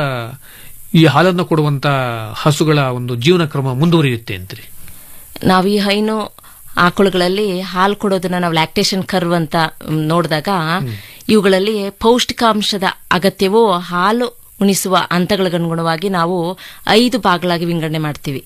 ಈ ಹಾಲನ್ನು ಕೊಡುವಂತ ಹಸುಗಳ ಒಂದು ಜೀವನ ಕ್ರಮ ಮುಂದುವರಿಯುತ್ತೆ ಅಂತೀರಿ ನಾವು ಈ ಹೈನು ಆಕಳುಗಳಲ್ಲಿ ಹಾಲು ಕೊಡೋದನ್ನ ನಾವು ಲ್ಯಾಕ್ಟೇಷನ್ ಕರ್ವ್ ಅಂತ ಮ್, ನೋಡಿದಾಗ ಇವುಗಳಲ್ಲಿ ಪೌಷ್ಟಿಕಾಂಶದ ಅಗತ್ಯವು ಹಾಲು ಉಣಿಸುವ ಹಂತಗಳಿಗನುಗುಣವಾಗಿ ನಾವು ಐದು ಭಾಗಗಳಾಗಿ ವಿಂಗಡಣೆ ಮಾಡ್ತೀವಿ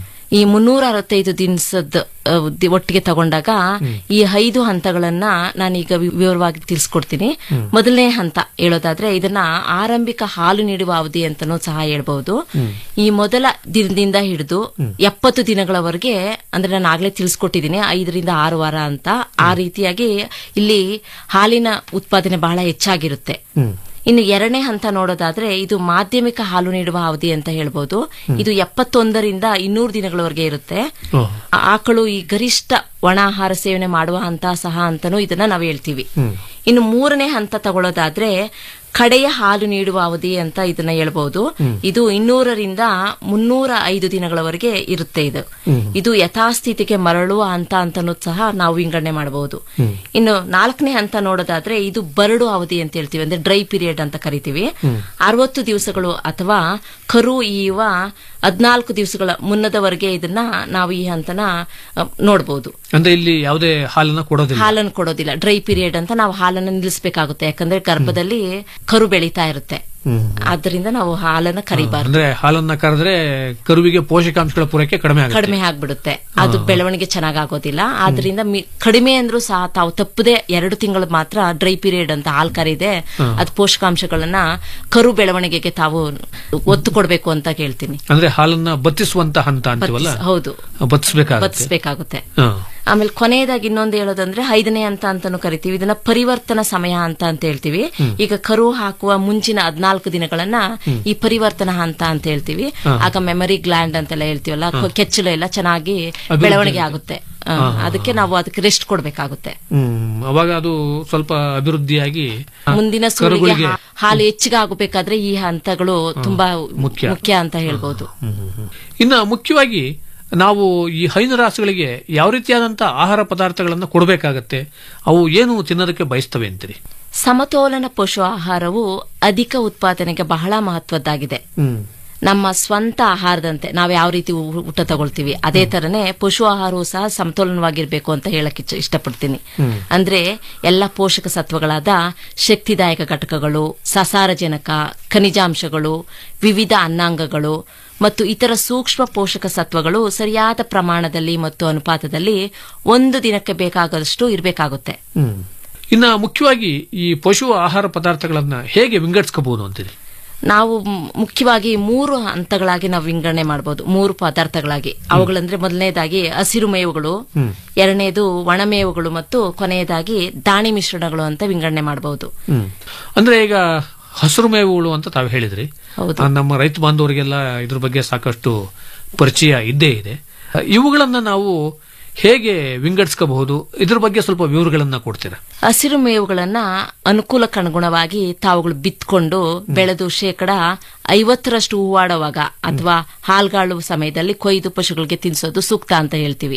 ಈ ಮುನ್ನೂರ ಅರವತ್ತೈದು ದಿನಸದ ಆ, ದಿ- ಒಟ್ಟಿಗೆ ತಗೊಂಡಾಗ ಈ ಐದು ಹಂತಗಳನ್ನ ನಾನೀಗ ವಿ- ವಿವರವಾಗಿ ತಿಳಿಸ್ಕೊಡ್ತೀನಿ ಮೊದಲನೇ ಹಂತ ಹೇಳೋದಾದ್ರೆ ಇದನ್ನ ಆರಂಭಿಕ ಹಾಲು ನೀಡುವ ಅವಧಿ ಅಂತಾನೂ ಸಹ ಹೇಳ್ಬಹುದು ಈ ಮೊದಲ ದಿನದಿಂದ ಹಿಡಿದು ಎಪ್ಪತ್ತು ದಿನಗಳವರೆಗೆ ಅಂದ್ರೆ ನಾನು ಆಗ್ಲೇ ತಿಳಿಸ್ಕೊಟ್ಟಿದ್ದೀನಿ ಐದರಿಂದ ಆರು ವಾರ ಅಂತ ಆ ರೀತಿಯಾಗಿ ಇಲ್ಲಿ ಹಾಲಿನ ಉತ್ಪಾದನೆ ಬಹಳ ಹೆಚ್ಚಾಗಿರುತ್ತೆ ಇನ್ನು ಎರಡನೇ ಹಂತ ನೋಡೋದಾದ್ರೆ ಇದು ಮಾಧ್ಯಮಿಕ ಹಾಲು ನೀಡುವ ಅವಧಿ ಅಂತ ಹೇಳ್ಬೋದು ಇದು ಎಪ್ಪತ್ತೊಂದರಿಂದ ಇನ್ನೂರು ದಿನಗಳವರೆಗೆ ಇರುತ್ತೆ ಆ- ಆಕಳು ಈ ಗರಿಷ್ಠ ಒಣ ಆಹಾರ ಸೇವನೆ ಮಾಡುವ ಹಂತ ಸಹ ಅಂತಾನೂ ಇದನ್ನ ನಾವು ಹೇಳ್ತೀವಿ ಇನ್ನು ಮೂರನೇ ಹಂತ ತಗೊಳ್ಳೋದಾದ್ರೆ ಕಡೆಯ ಹಾಲು ನೀಡುವ ಅವಧಿ ಅಂತ ಇದನ್ನ ಹೇಳ್ಬಹುದು ಇದು ಇನ್ನೂರರಿಂದ ಮುನ್ನೂರ ಐದು ದಿನಗಳವರೆಗೆ ಇರುತ್ತೆ ಇದು ಇದು ಯಥಾಸ್ಥಿತಿಗೆ ಮರಳುವ ಹಂತ ಅಂತಾನೂ ಸಹ ನಾವು ವಿಂಗಡಣೆ ಮಾಡಬಹುದು ಇನ್ನು ನಾಲ್ಕನೇ ಹಂತ ನೋಡೋದಾದ್ರೆ ಇದು ಬರಡು ಅವಧಿ ಅಂತ ಹೇಳ್ತೀವಿ ಅಂದ್ರೆ ಡ್ರೈ ಪೀರಿಯಡ್ ಅಂತ ಕರಿತೀವಿ ಅರವತ್ತು ದಿವಸಗಳು ಅಥವಾ ಕರು ಈಯುವ ಹದಿನಾಲ್ಕು ದಿವಸಗಳ ಮುನ್ನದವರೆಗೆ ಇದನ್ನ ನಾವು ಈ ಹಂತನ ಅ, ನೋಡ್ಬೋದು ಅಂದ್ರೆ ಇಲ್ಲಿ ಯಾವುದೇ ಹಾಲನ್ನ ಕೊಡೋದಿಲ್ಲ ಹಾಲನ್ನು ಕೊಡೋದಿಲ್ಲ ಡ್ರೈ ಪೀರಿಯಡ್ ಅಂತ ನಾವು ಹಾಲನ್ನು ನಿಲ್ಲಿಸಬೇಕಾಗುತ್ತೆ ಯಾಕಂದ್ರೆ ಗರ್ಭದಲ್ಲಿ ಕರು ಬೆಳೀತಾ ಇರುತ್ತೆ ಆದ್ದರಿಂದ ನಾವು ಹಾಲನ್ನ ಕರಿಬಾರ್ದು ಅಂದ್ರೆ ಹಾಲನ್ನ ಕರೆದ್ರೆ ಕರುವಿಗೆ ಪೋಷಕಾಂಶಗಳ ಪೂರೈಕೆ ಕಡಿಮೆ ಆಗುತ್ತೆ ಕಡಿಮೆ ಆಗ್ಬಿಡುತ್ತೆ ಅದು ಬೆಳವಣಿಗೆ ಚೆನ್ನಾಗಾಗೋದಿಲ್ಲ ಆದ್ರಿಂದ ಮಿ- ಕಡಿಮೆ ಅಂದ್ರೂ ಸಹ ತಾವು ತಪ್ಪದೆ ಎರಡು ತಿಂಗಳು ಮಾತ್ರ ಡ್ರೈ ಪೀರಿಯಡ್ ಅಂತ ಹಾಲ್ ಕರಿದೆ ಅದು ಪೋಷಕಾಂಶಗಳನ್ನ ಕರು ಬೆಳವಣಿಗೆಗೆ ತಾವು ಒತ್ತು ಕೊಡ್ಬೇಕು ಅಂತ ಕೇಳ್ತೀನಿ ಅಂದ್ರೆ ಹಾಲನ್ನ ಬತ್ತಿಸುವಂತ ಹಂತ ಅಂತೀವಲ್ಲ ಬತ್ತಿಸ್- ಹೌದು ಬತ್ತಿಸ್ಬೇಕಾಗುತ್ತೆ ಬತ್ತಿಸ್ಬೇಕಾಗುತ್ತೆ ಹಾ. ಆಮೇಲೆ ಕೊನೆಯದಾಗಿ ಇನ್ನೊಂದು ಹೇಳೋದಂದ್ರೆ ಐದನೇ ಹಂತ ಅಂತಾನು ಕರಿತೀವಿ ಇದನ್ನ ಪರಿವರ್ತನಾ ಸಮಯ ಅಂತ ಅಂತ ಹೇಳ್ತೀವಿ ಈಗ ಕರು ಹಾಕುವ ಮುಂಚಿನ ಹದ್ನಾಲ್ಕು ದಿನಗಳನ್ನ ಈ ಪರಿವರ್ತನಾ ಹಂತ ಅಂತ ಹೇಳ್ತೀವಿ ಆಗ ಮೆಮರಿ ಗ್ಲ್ಯಾಂಡ್ ಅಂತೆಲ್ಲ ಹೇಳ್ತೀವಲ್ಲ ಕೊ- ಕೆಚ್ಚಲು ಎಲ್ಲ ಚೆನ್ನಾಗಿ ಬೆಳವಣಿಗೆ ಆಗುತ್ತೆ ಆ, ಅದಕ್ಕೆ ನಾವು ಅದಕ್ಕೆ ರೆಸ್ಟ್ ಕೊಡ್ಬೇಕಾಗುತ್ತೆ ಹ್ಮ್ ಅವಾಗ ಅದು ಸ್ವಲ್ಪ ಅಭಿವೃದ್ಧಿಯಾಗಿ ಮುಂದಿನ ಸೂಲಿಗೆ ಕರುಗಳಿಗೆ ಹಾ- ಹಾಲು ಹೆಚ್ಚಿಗೆ ಆಗಬೇಕಾದ್ರೆ ಈ ಹಂತಗಳು ತುಂಬಾ ಮುಖ್ಯ. ಮುಖ್ಯ ಅಂತ ಹೇಳ್ಬೋದು ಇನ್ನು ಮುಖ್ಯವಾಗಿ ನಾವು ಈ ಹೈನು ರಾಸುಗಳಿಗೆ ಯಾವ ರೀತಿಯಾದಂತ ಆಹಾರ ಪದಾರ್ಥಗಳನ್ನು ಕೊಡಬೇಕಾಗತ್ತೆ ಅವು ಏನು ತಿನ್ನೋದಕ್ಕೆ ಬಯಸ್ತವೆ ಅಂತೀರಿ ಸಮತೋಲನ ಪಶು ಆಹಾರವು ಅಧಿಕ ಉತ್ಪಾದನೆಗೆ ಬಹಳ ಮಹತ್ವದ್ದಾಗಿದೆ ನಮ್ಮ ಸ್ವಂತ ಆಹಾರದಂತೆ ನಾವು ಯಾವ ರೀತಿ ಊ- ಊಟ ತಗೊಳ್ತೀವಿ ಅದೇ ತರನೇ ಪಶು ಆಹಾರವು ಸಹ ಸಮತೋಲನವಾಗಿರ್ಬೇಕು ಅಂತ ಹೇಳಕ್ ಇಚ್ಛ- ಇಷ್ಟಪಡ್ತೀನಿ ಅಂದ್ರೆ ಎಲ್ಲ ಪೋಷಕ ಸತ್ವಗಳಾದ ಶಕ್ತಿದಾಯಕ ಘಟಕಗಳು ಸಸಾರಜನಕ ಖನಿಜಾಂಶಗಳು ವಿವಿಧ ಅನ್ನಾಂಗಗಳು ಮತ್ತು ಇತರ ಸೂಕ್ಷ್ಮ ಪೋಷಕ ಸತ್ವಗಳು ಸರಿಯಾದ ಪ್ರಮಾಣದಲ್ಲಿ ಮತ್ತು ಅನುಪಾತದಲ್ಲಿ ಒಂದು ದಿನಕ್ಕೆ ಬೇಕಾದಷ್ಟು ಇರಬೇಕಾಗುತ್ತೆ ಇನ್ನ ಮುಖ್ಯವಾಗಿ ಈ ಪಶು ಆಹಾರ ಪದಾರ್ಥಗಳನ್ನ ಹೇಗೆ ವಿಂಗಡಿಸ್ಕೋಬಹುದು ಅಂತೀರಿ ನಾವು ಮ್- ಮುಖ್ಯವಾಗಿ ಮೂರು ಹಂತಗಳಾಗಿ ನಾವು ವಿಂಗಡಣೆ ಮಾಡಬಹುದು ಮೂರು ಪದಾರ್ಥಗಳಾಗಿ ಅವುಗಳಂದ್ರೆ ಮೊದಲನೇದಾಗಿ ಹಸಿರು ಮೇವುಗಳು ಎರಡನೇದು ಒಣಮೇವುಗಳು ಮತ್ತು ಕೊನೆಯದಾಗಿ ದಾಣಿ ಮಿಶ್ರಣಗಳು ಅಂತ ವಿಂಗಡಣೆ ಮಾಡಬಹುದು ಅಂದ್ರೆ ಈಗ ಹಸಿರು ಮೇವುಗಳು ಅಂತ ತಾವು ಹೇಳಿದ್ರಿ ಹೌದು. ಆ, ನಮ್ಮ ರೈತ ಬಾಂಧವರಿಗೆಲ್ಲ ಇದ್ರ ಬಗ್ಗೆ ಸಾಕಷ್ಟು ಪರಿಚಯ ಇದ್ದೇ ಇದೆ ಇವುಗಳನ್ನ ನಾವು ಹೇಗೆ ವಿಂಗಡಿಸ್ಕೋಬಹುದು ಇದ್ರ ಬಗ್ಗೆ ಸ್ವಲ್ಪ ವಿವರಗಳನ್ನ ಕೊಡ್ತೀರಾ ಹಸಿರು ಮೇವುಗಳನ್ನ ಅನುಕೂಲಕ್ಕನುಗುಣವಾಗಿ ತಾವುಗಳು ಬಿತ್ಕೊಂಡು ಬೆಳೆದು ಶೇಕಡ ಐವತ್ತರಷ್ಟು ಹೂವಾಡುವಾಗ ಅಥವಾ ಹಾಲ್ಗಾಳು ಸಮಯದಲ್ಲಿ ಕೊಯ್ದು ಪಶುಗಳಿಗೆ ತಿನ್ನಿಸೋದು ಸೂಕ್ತ ಅಂತ ಹೇಳ್ತೀವಿ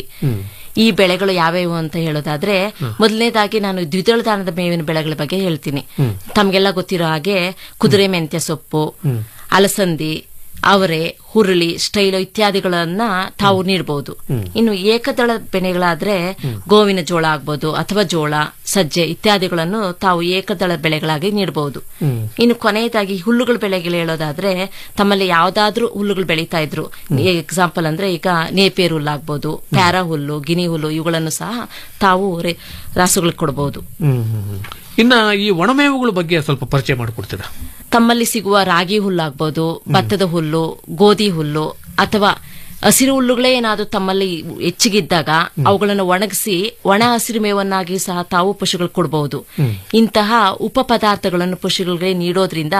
ಈ ಬೆಳೆಗಳು ಯಾವ್ಯಾವು ಅಂತ ಹೇಳೋದಾದ್ರೆ ಮೊದಲನೇದಾಗಿ ನಾನು ದ್ವಿದಳ ಧಾನ್ಯದ ಮೇವಿನ ಬೆಳೆಗಳ ಬಗ್ಗೆ ಹೇಳ್ತೀನಿ ತಮ್ಗೆಲ್ಲ ಗೊತ್ತಿರೋ ಹಾಗೆ ಕುದುರೆ ಮೆಂತ್ಯ ಸೊಪ್ಪು ಅಲಸಂದಿ ಅವರೆ ಹುರುಳಿ ಸ್ಟೈಲು ಇತ್ಯಾದಿಗಳನ್ನ ತಾವು ನೀಡಬಹುದು ಇನ್ನು ಏಕದಳ ಬೆಳೆಗಳಾದ್ರೆ ಗೋವಿನ ಜೋಳ ಆಗ್ಬೋದು ಅಥವಾ ಜೋಳ ಸಜ್ಜೆ ಇತ್ಯಾದಿಗಳನ್ನು ತಾವು ಏಕದಳ ಬೆಳೆಗಳಾಗಿ ನೀಡಬಹುದು ಇನ್ನು ಕೊನೆಯದಾಗಿ ಹುಲ್ಲುಗಳ ಬೆಳೆಗಳು ಹೇಳೋದಾದ್ರೆ ತಮ್ಮಲ್ಲಿ ಯಾವ್ದಾದ್ರೂ ಹುಲ್ಲುಗಳು ಬೆಳೀತಾ ಇದ್ರು ಎಕ್ಸಾಂಪಲ್ ಅಂದ್ರೆ ಈಗ ನೇಪೇರ್ ಹುಲ್ಲು ಆಗ್ಬೋದು ಪ್ಯಾರಾ ಹುಲ್ಲು ಗಿನಿ ಹುಲ್ಲು ಇವುಗಳನ್ನು ಸಹ ತಾವು ರೇ- ರಾಸುಗಳಿಗೆ ಕೊಡಬಹುದು ಇನ್ನ ಈ ಒಣಮೇವುಗಳ ಬಗ್ಗೆ ಸ್ವಲ್ಪ ಪರಿಚಯ ಮಾಡಿಕೊಡ್ತೀರಾ ತಮ್ಮಲ್ಲಿ ಸಿಗುವ ರಾಗಿ ಹುಲ್ಲಾಗ್ಬೋದು ಭತ್ತದ ಹುಲ್ಲು ಗೋಧಿ ಹುಲ್ಲು ಅಥವಾ ಹಸಿರು ಹುಲ್ಲುಗಳೇ ಏನಾದರೂ ತಮ್ಮಲ್ಲಿ ಹೆಚ್ಚಿಗಿದ್ದಾಗ ಅವುಗಳನ್ನು ಒಣಗಿಸಿ ಒಣ ಹಸಿರು ಮೇವನ್ನಾಗಿ ಸಹ ತಾವು ಪಶುಗಳು ಕೊಡಬಹುದು ಇಂತಹ ಉಪ ಪದಾರ್ಥಗಳನ್ನು ಪಶುಗಳಿಗೆ ನೀಡೋದ್ರಿಂದ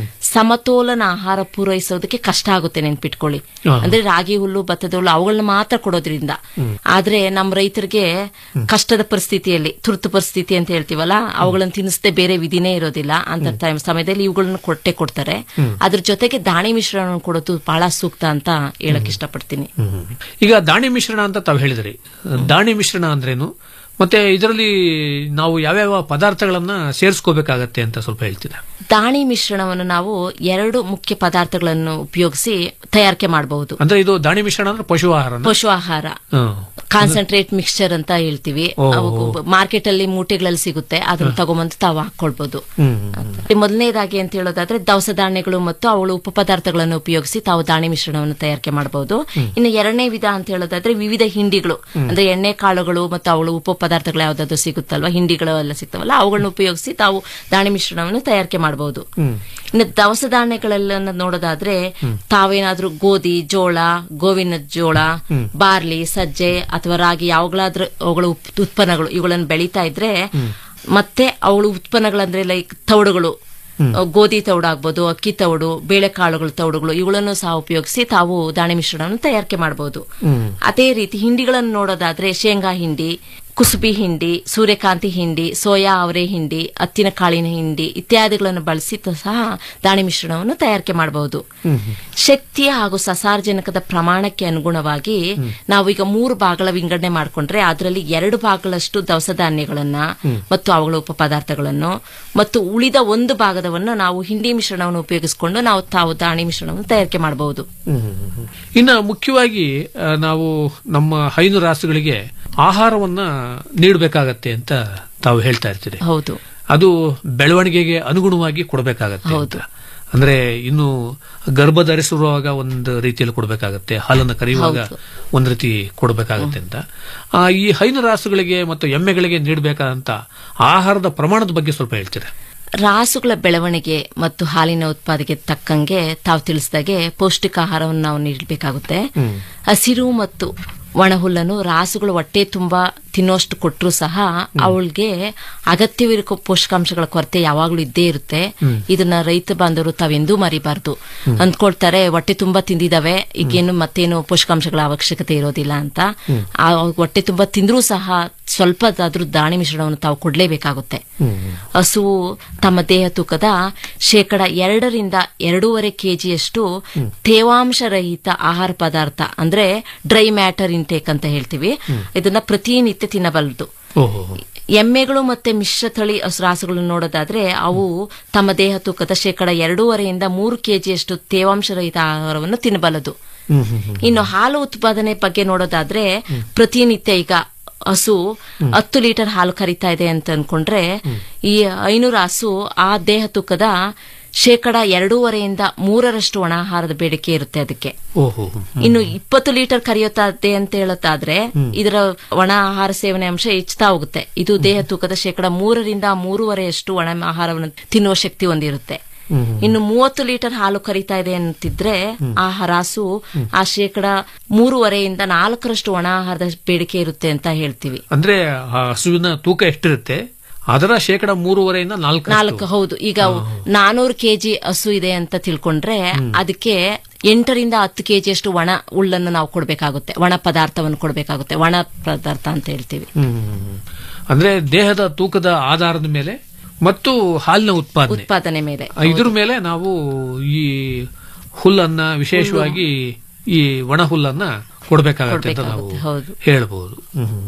ಸಮತೋಲನ ಆಹಾರ ಪೂರೈಸೋದಕ್ಕೆ ಕಷ್ಟ ಆಗುತ್ತೆ ನೆನ್ಪಿಟ್ಕೊಳ್ಳಿ ಹಾ. ಅಂದ್ರೆ ರಾಗಿ ಹುಲ್ಲು ಭತ್ತದ ಹುಲ್ಲು ಅವುಗಳನ್ನ ಮಾತ್ರ ಕೊಡೋದ್ರಿಂದ ಆದ್ರೆ ನಮ್ಮ ರೈತರಿಗೆ ಕಷ್ಟದ ಪರಿಸ್ಥಿತಿಯಲ್ಲಿ ತುರ್ತು ಪರಿಸ್ಥಿತಿ ಅಂತ ಹೇಳ್ತೀವಲ್ಲ ಅವುಗಳನ್ನು ತಿನ್ನಿಸದೆ ಬೇರೆ ವಿಧಿನೇ ಇರೋದಿಲ್ಲ ಅಂತ ಟೈಮ್ ಸಮಯದಲ್ಲಿ ಇವುಗಳನ್ನ ಕೊಟ್ಟೆ ಕೊಡ್ತಾರೆ ಹ್ಮ್. ಅದ್ರ ಜೊತೆಗೆ ದಾಣಿ ಮಿಶ್ರಣ ಕೊಡೋದು ಬಹಳ ಸೂಕ್ತ ಅಂತ ಹೇಳಕ್ ಇಷ್ಟಪಡ್ತೀನಿ ಈಗ ದಾಣಿ ಮಿಶ್ರಣ ಅಂತ ತಾವು ಹೇಳಿದ್ರಿ ದಾಣಿ ಮಿಶ್ರಣ ಅಂದ್ರೇನು ಮತ್ತೆ ಇದರಲ್ಲಿ ನಾವು ಯಾವ್ಯಾವ ಪದಾರ್ಥಗಳನ್ನ ಸೇರಿಸ್ಕೋಬೇಕಾಗತ್ತೆ ಅಂತ ಸ್ವಲ್ಪ ಹೇಳ್ತೀರಾ ದಾಣಿ ಮಿಶ್ರಣವನ್ನು ನಾವು ಎರಡು ಮುಖ್ಯ ಪದಾರ್ಥಗಳನ್ನು ಉಪಯೋಗಿಸಿ ತಯಾರಿಕೆ ಮಾಡಬಹುದು ಅಂದ್ರೆ ಇದು ದಾಣಿ ಮಿಶ್ರಣ ಅಂದ್ರೆ ಪಶು ಆಹಾರ ಪಶು ಆಹಾರ ಕಾನ್ಸಂಟ್ರೇಟ್ ಮಿಕ್ಸ್ಚರ್ ಅಂತ ಹೇಳ್ತೀವಿ ಓ, ಅವು ಓ. ಮಾರ್ಕೆಟ್ ಅಲ್ಲಿ ಮೂಟೆಗಳಲ್ಲಿ ಸಿಗುತ್ತೆ ಅದನ್ನ ತಗೊಂಬಂದು ತಾವು ಹಾಕೊಳ್ಬಹುದು ಮೊದಲನೇದಾಗಿ ಅಂತ ಹೇಳೋದಾದ್ರೆ ದವಸ ಧಾನ್ಯಗಳು ಮತ್ತು ಅವಳು ಉಪ ಪದಾರ್ಥಗಳನ್ನು ಉಪಯೋಗಿಸಿ ತಾವು ದಾಣಿ ಮಿಶ್ರಣವನ್ನು ತಯಾರಿಕೆ ಮಾಡಬಹುದು ಇನ್ನು ಎರಡನೇ ವಿಧ ಅಂತ ಹೇಳೋದಾದ್ರೆ ವಿವಿಧ ಹಿಂಡಿಗಳು ಹ್ಮ್. ಅಂದ್ರೆ ಎಣ್ಣೆ ಕಾಳುಗಳು ಮತ್ತು ಅವಳು ಉಪ ಪದಾರ್ಥಗಳು ಯಾವ್ದಾದ್ರು ಸಿಗುತ್ತಲ್ವಾ ಹಿಂಡಿಗಳು ಎಲ್ಲ ಸಿಗ್ತಾವಲ್ಲ ಅವುಗಳನ್ನ ಉಪಯೋಗಿಸಿ ತಾವು ದಾಣಿ ಮಿಶ್ರಣವನ್ನು ತಯಾರಿಕೆ ಮಾಡಬಹುದು ಇನ್ನು ದವಸ ಧಾನ್ಯಗಳೆಲ್ಲ ನೋಡೋದಾದ್ರೆ ತಾವೇನಾದ್ರೂ ಗೋಧಿ ಜೋಳ ಗೋವಿನ ಜೋಳ ಹ್ಮ್. ಬಾರ್ಲಿ ಸಜ್ಜೆ ಅಥವಾ ರಾಗಿ ಯಾವಾಗ್ಲಾದ್ರೂ ಅವುಗಳ ಉಪ್- ಉತ್ಪನ್ನಗಳು ಇವುಗಳನ್ನು ಬೆಳೀತಾ ಇದ್ರೆ ಮತ್ತೆ ಅವಳು ಉತ್ಪನ್ನಗಳಂದ್ರೆ ಲೈಕ್ ತೌಡುಗಳು ಅಹ್, ಗೋಧಿ ತೌಡು ಆಗ್ಬೋದು ಅಕ್ಕಿ ತೌಡು ಬೇಳೆಕಾಳುಗಳ ತೌಡುಗಳು ಇವುಗಳನ್ನು ಸಹ ಉಪಯೋಗಿಸಿ ತಾವು ದಾಣಿ ಮಿಶ್ರಣವನ್ನು ತಯಾರಿಕೆ ಮಾಡಬಹುದು ಅದೇ ರೀತಿ ಹಿಂಡಿಗಳನ್ನು ನೋಡೋದಾದ್ರೆ ಶೇಂಗಾ ಹಿಂಡಿ ಕುಸುಬಿ ಹಿಂಡಿ ಸೂರ್ಯಕಾಂತಿ ಹಿಂಡಿ ಸೋಯಾ ಅವರೆ ಹಿಂಡಿ ಹತ್ತಿನ ಕಾಳಿನ ಹಿಂಡಿ ಇತ್ಯಾದಿಗಳನ್ನು ಬಳಸಿ ತ- ಸಹ ದಾಣಿ ಮಿಶ್ರಣವನ್ನು ತಯಾರಿಕೆ ಮಾಡಬಹುದು ಶಕ್ತಿ ಹಾಗೂ ಸಸಾರಜನಕದ ಪ್ರಮಾಣಕ್ಕೆ ಅನುಗುಣವಾಗಿ ನಾವು ಈಗ ಮೂರು ಭಾಗಗಳ ವಿಂಗಡಣೆ ಮಾಡಿಕೊಂಡ್ರೆ ಅದರಲ್ಲಿ ಎರಡು ಭಾಗಗಳಷ್ಟು ದವಸ ಧಾನ್ಯಗಳನ್ನ ಹ್ಮ್. ಮತ್ತು ಅವುಗಳ ಉಪ ಪದಾರ್ಥಗಳನ್ನು ಮತ್ತು ಉಳಿದ ಒಂದು ಭಾಗದವನ್ನು ನಾವು ಹಿಂಡಿ ಮಿಶ್ರಣವನ್ನು ಉಪಯೋಗಿಸಿಕೊಂಡು ನಾವು ತಾವು ದಾಣಿ ಮಿಶ್ರಣವನ್ನು ತಯಾರಿಕೆ ಮಾಡಬಹುದು ಇನ್ನ ಮುಖ್ಯವಾಗಿ ಆ, ನಾವು ನಮ್ಮ ಹೈನು ರಾಸುಗಳಿಗೆ ಆಹಾರವನ್ನ ನೀಡಬೇಕಾಗತ್ತೆ ಅಂತ ತಾವು ಹೇಳ್ತಾ ಇರ್ತೀರಿ ಹೌದು ಅದು ಬೆಳವಣಿಗೆಗೆ ಅನುಗುಣವಾಗಿ ಕೊಡಬೇಕಾಗತ್ತೆ ಅಂತ ಅಂದ್ರೆ ಇನ್ನು ಗರ್ಭ ಧರಿಸಿರುವಾಗ ಒಂದು ರೀತಿಯಲ್ಲಿ ಕೊಡಬೇಕಾಗತ್ತೆ ಹಾಲನ್ನು ಕರೆಯುವಾಗ ಹೌದು. ಒಂದ್ ರೀತಿ ಕೊಡಬೇಕಾಗತ್ತೆ ಅಂತ ಆ, ಈ ಹೈನು ರಾಸುಗಳಿಗೆ ಮತ್ತು ಎಮ್ಮೆಗಳಿಗೆ ನೀಡಬೇಕಾದಂತ ಆಹಾರದ ಪ್ರಮಾಣದ ಬಗ್ಗೆ ಸ್ವಲ್ಪ ಹೇಳ್ತೀರಾ ರಾಸುಗಳ ಬೆಳವಣಿಗೆ ಮತ್ತು ಹಾಲಿನ ಉತ್ಪಾದನೆಗೆ ತಕ್ಕಂಗೆ ತಾವು ತಿಳಿಸಿದಾಗೆ ಪೌಷ್ಟಿಕ ಆಹಾರವನ್ನು ನಾವು ನೀಡಬೇಕಾಗುತ್ತೆ ಹಸಿರು ಮತ್ತು ಒಣ ಹುಲ್ಲನ್ನು ರಾಸುಗಳು ಹೊಟ್ಟೆ ತುಂಬಾ ತಿನ್ನೋಷ್ಟು ಕೊಟ್ಟರು ಸಹ ಅವಳಿಗೆ ಅಗತ್ಯವಿರೋ ಪೋಷಕಾಂಶಗಳ ಕೊರತೆ ಯಾವಾಗಲೂ ಇದ್ದೇ ಇರುತ್ತೆ ಹ್ಮ್. ಇದನ್ನ ರೈತ ಬಾಂಧವರು ತಾವೆಂದೂ ಮರಿಬಾರ್ದು ಹ್ಮ್. ಅಂದ್ಕೊಳ್ತಾರೆ ಹೊಟ್ಟೆ ತುಂಬಾ ತಿಂದಿದಾವೆ ಈಗೇನು ಮತ್ತೇನು ಪೋಷಕಾಂಶಗಳ ಅವಶ್ಯಕತೆ ಇರೋದಿಲ್ಲ ಅಂತ ಹ್ಮ್. ಆ ಹೊಟ್ಟೆ ತುಂಬಾ ತಿಂದ್ರೂ ಸಹ ಸ್ವಲ್ಪದಾದ್ರೂ ದಾಣಿ ಮಿಶ್ರಣವನ್ನು ತಾವು ಕೊಡ್ಲೇಬೇಕಾಗುತ್ತೆ ಹಸುವು ತಮ್ಮ ದೇಹ ತೂಕದ ಶೇಕಡ ಎರಡರಿಂದ ಎರಡೂವರೆ ಕೆಜಿಯಷ್ಟು ತೇವಾಂಶ ರಹಿತ ಆಹಾರ ಪದಾರ್ಥ ಅಂದ್ರೆ ಡ್ರೈ ಮ್ಯಾಟರ್ ಇಂಟೇಕ್ ಅಂತ ಹೇಳ್ತೀವಿ ಇದನ್ನ ಪ್ರತಿನಿತ್ಯ ತಿನ್ನಬಲ್ಲದು ಓಹೋ ಎಮ್ಮೆಗಳು ಮತ್ತೆ ಮಿಶ್ರತಳಿ ಹಸು ರಾಸುಗಳನ್ನು ನೋಡೋದಾದ್ರೆ ಅವು ತಮ್ಮ ದೇಹ ತೂಕದ ಶೇಕಡ ಎರಡೂವರೆಯಿಂದ ಮೂರು ಕೆಜಿಯಷ್ಟು ತೇವಾಂಶರಹಿತ ಆಹಾರವನ್ನು ತಿನ್ನಬಲ್ಲದು ಇನ್ನು ಹಾಲು ಉತ್ಪಾದನೆ ಬಗ್ಗೆ ನೋಡೋದಾದ್ರೆ ಪ್ರತಿನಿತ್ಯ ಈಗ ಹಸು ಹತ್ತು ಲೀಟರ್ ಹಾಲು ಕರಿತಾ ಇದೆ ಅಂತ ಅನ್ಕೊಂಡ್ರೆ ಈ ಐನೂರು ಹಸು ಆ ದೇಹ ತೂಕದ ಶೇಕಡ ಎರಡೂವರೆಯಿಂದ ಮೂರರಷ್ಟು ಒಣ ಆಹಾರದ ಬೇಡಿಕೆ ಇರುತ್ತೆ ಅದಕ್ಕೆ ಓಹೋ ಇನ್ನು ಇಪ್ಪತ್ತು ಲೀಟರ್ ಕರೆಯುತ್ತದೆ ಅಂತ ಹೇಳುತ್ತಾದ್ರೆ ಇದರ ಒಣ ಆಹಾರ ಸೇವನೆ ಅಂಶ ಹೆಚ್ಚುತ್ತಾ ಹೋಗುತ್ತೆ ಇದು ದೇಹ ತೂಕದ ಶೇಕಡ ಮೂರರಿಂದ ಮೂರುವರೆಯಷ್ಟು ಒಣ ಆಹಾರವನ್ನು ತಿನ್ನುವ ಶಕ್ತಿ ಹೊಂದಿರುತ್ತೆ ಇನ್ನು ಮೂವತ್ತು ಲೀಟರ್ ಹಾಲು ಕರಿತಾ ಇದೆ ಅಂತಿದ್ರೆ ಆ ಹರಾಸು ಆ ಶೇಕಡ ಮೂರುವರೆಯಿಂದ ನಾಲ್ಕರಷ್ಟು ಒಣ ಆಹಾರದ ಬೇಡಿಕೆ ಇರುತ್ತೆ ಅಂತ ಹೇಳ್ತೀವಿ ಅಂದ್ರೆ ಆ ಹಸುವಿನ ತೂಕ ಎಷ್ಟಿರುತ್ತೆ ಅದರ ಶೇಕಡ ಮೂರುವರೆಯಿಂದ ನಾಲ್ಕು ನಾಲ್ಕು ಹೌದು ಈಗ ನಾನೂರು ಕೆಜಿ ಹಸು ಇದೆ ಅಂತ ತಿಳ್ಕೊಂಡ್ರೆ ಅದಕ್ಕೆ ಎಂಟರಿಂದ ಹತ್ತು ಕೆಜಿ ಅಷ್ಟು ಒಣ ಉಳ್ಳನ್ನು ನಾವು ಕೊಡಬೇಕಾಗುತ್ತೆ ಒಣ ಪದಾರ್ಥವನ್ನು ಕೊಡಬೇಕಾಗುತ್ತೆ ಒಣ ಪದಾರ್ಥ ಅಂತ ಹೇಳ್ತೀವಿ ಹ್ಮ್. ಅಂದ್ರೆ ದೇಹದ ತೂಕದ ಆಧಾರದ ಮೇಲೆ ಮತ್ತು ಹಾಲಿನ ಉತ್ಪಾದನೆ ಉತ್ಪಾದನೆ ಮೇಲೆ ಆ, ಇದ್ರ ಮೇಲೆ ನಾವು ಈ ಹುಲ್ಲನ್ನ ವಿಶೇಷವಾಗಿ ಈ ಒಣ ಹುಲ್ಲನ್ನ ಕೊಡಬೇಕಾಗತ್ತೆ ಅಂತ ನಾವು ಕೊಡ್ಬೇಕಾಗುತ್ತೆ, ಹೌದು. ಹೇಳ್ಬಹುದು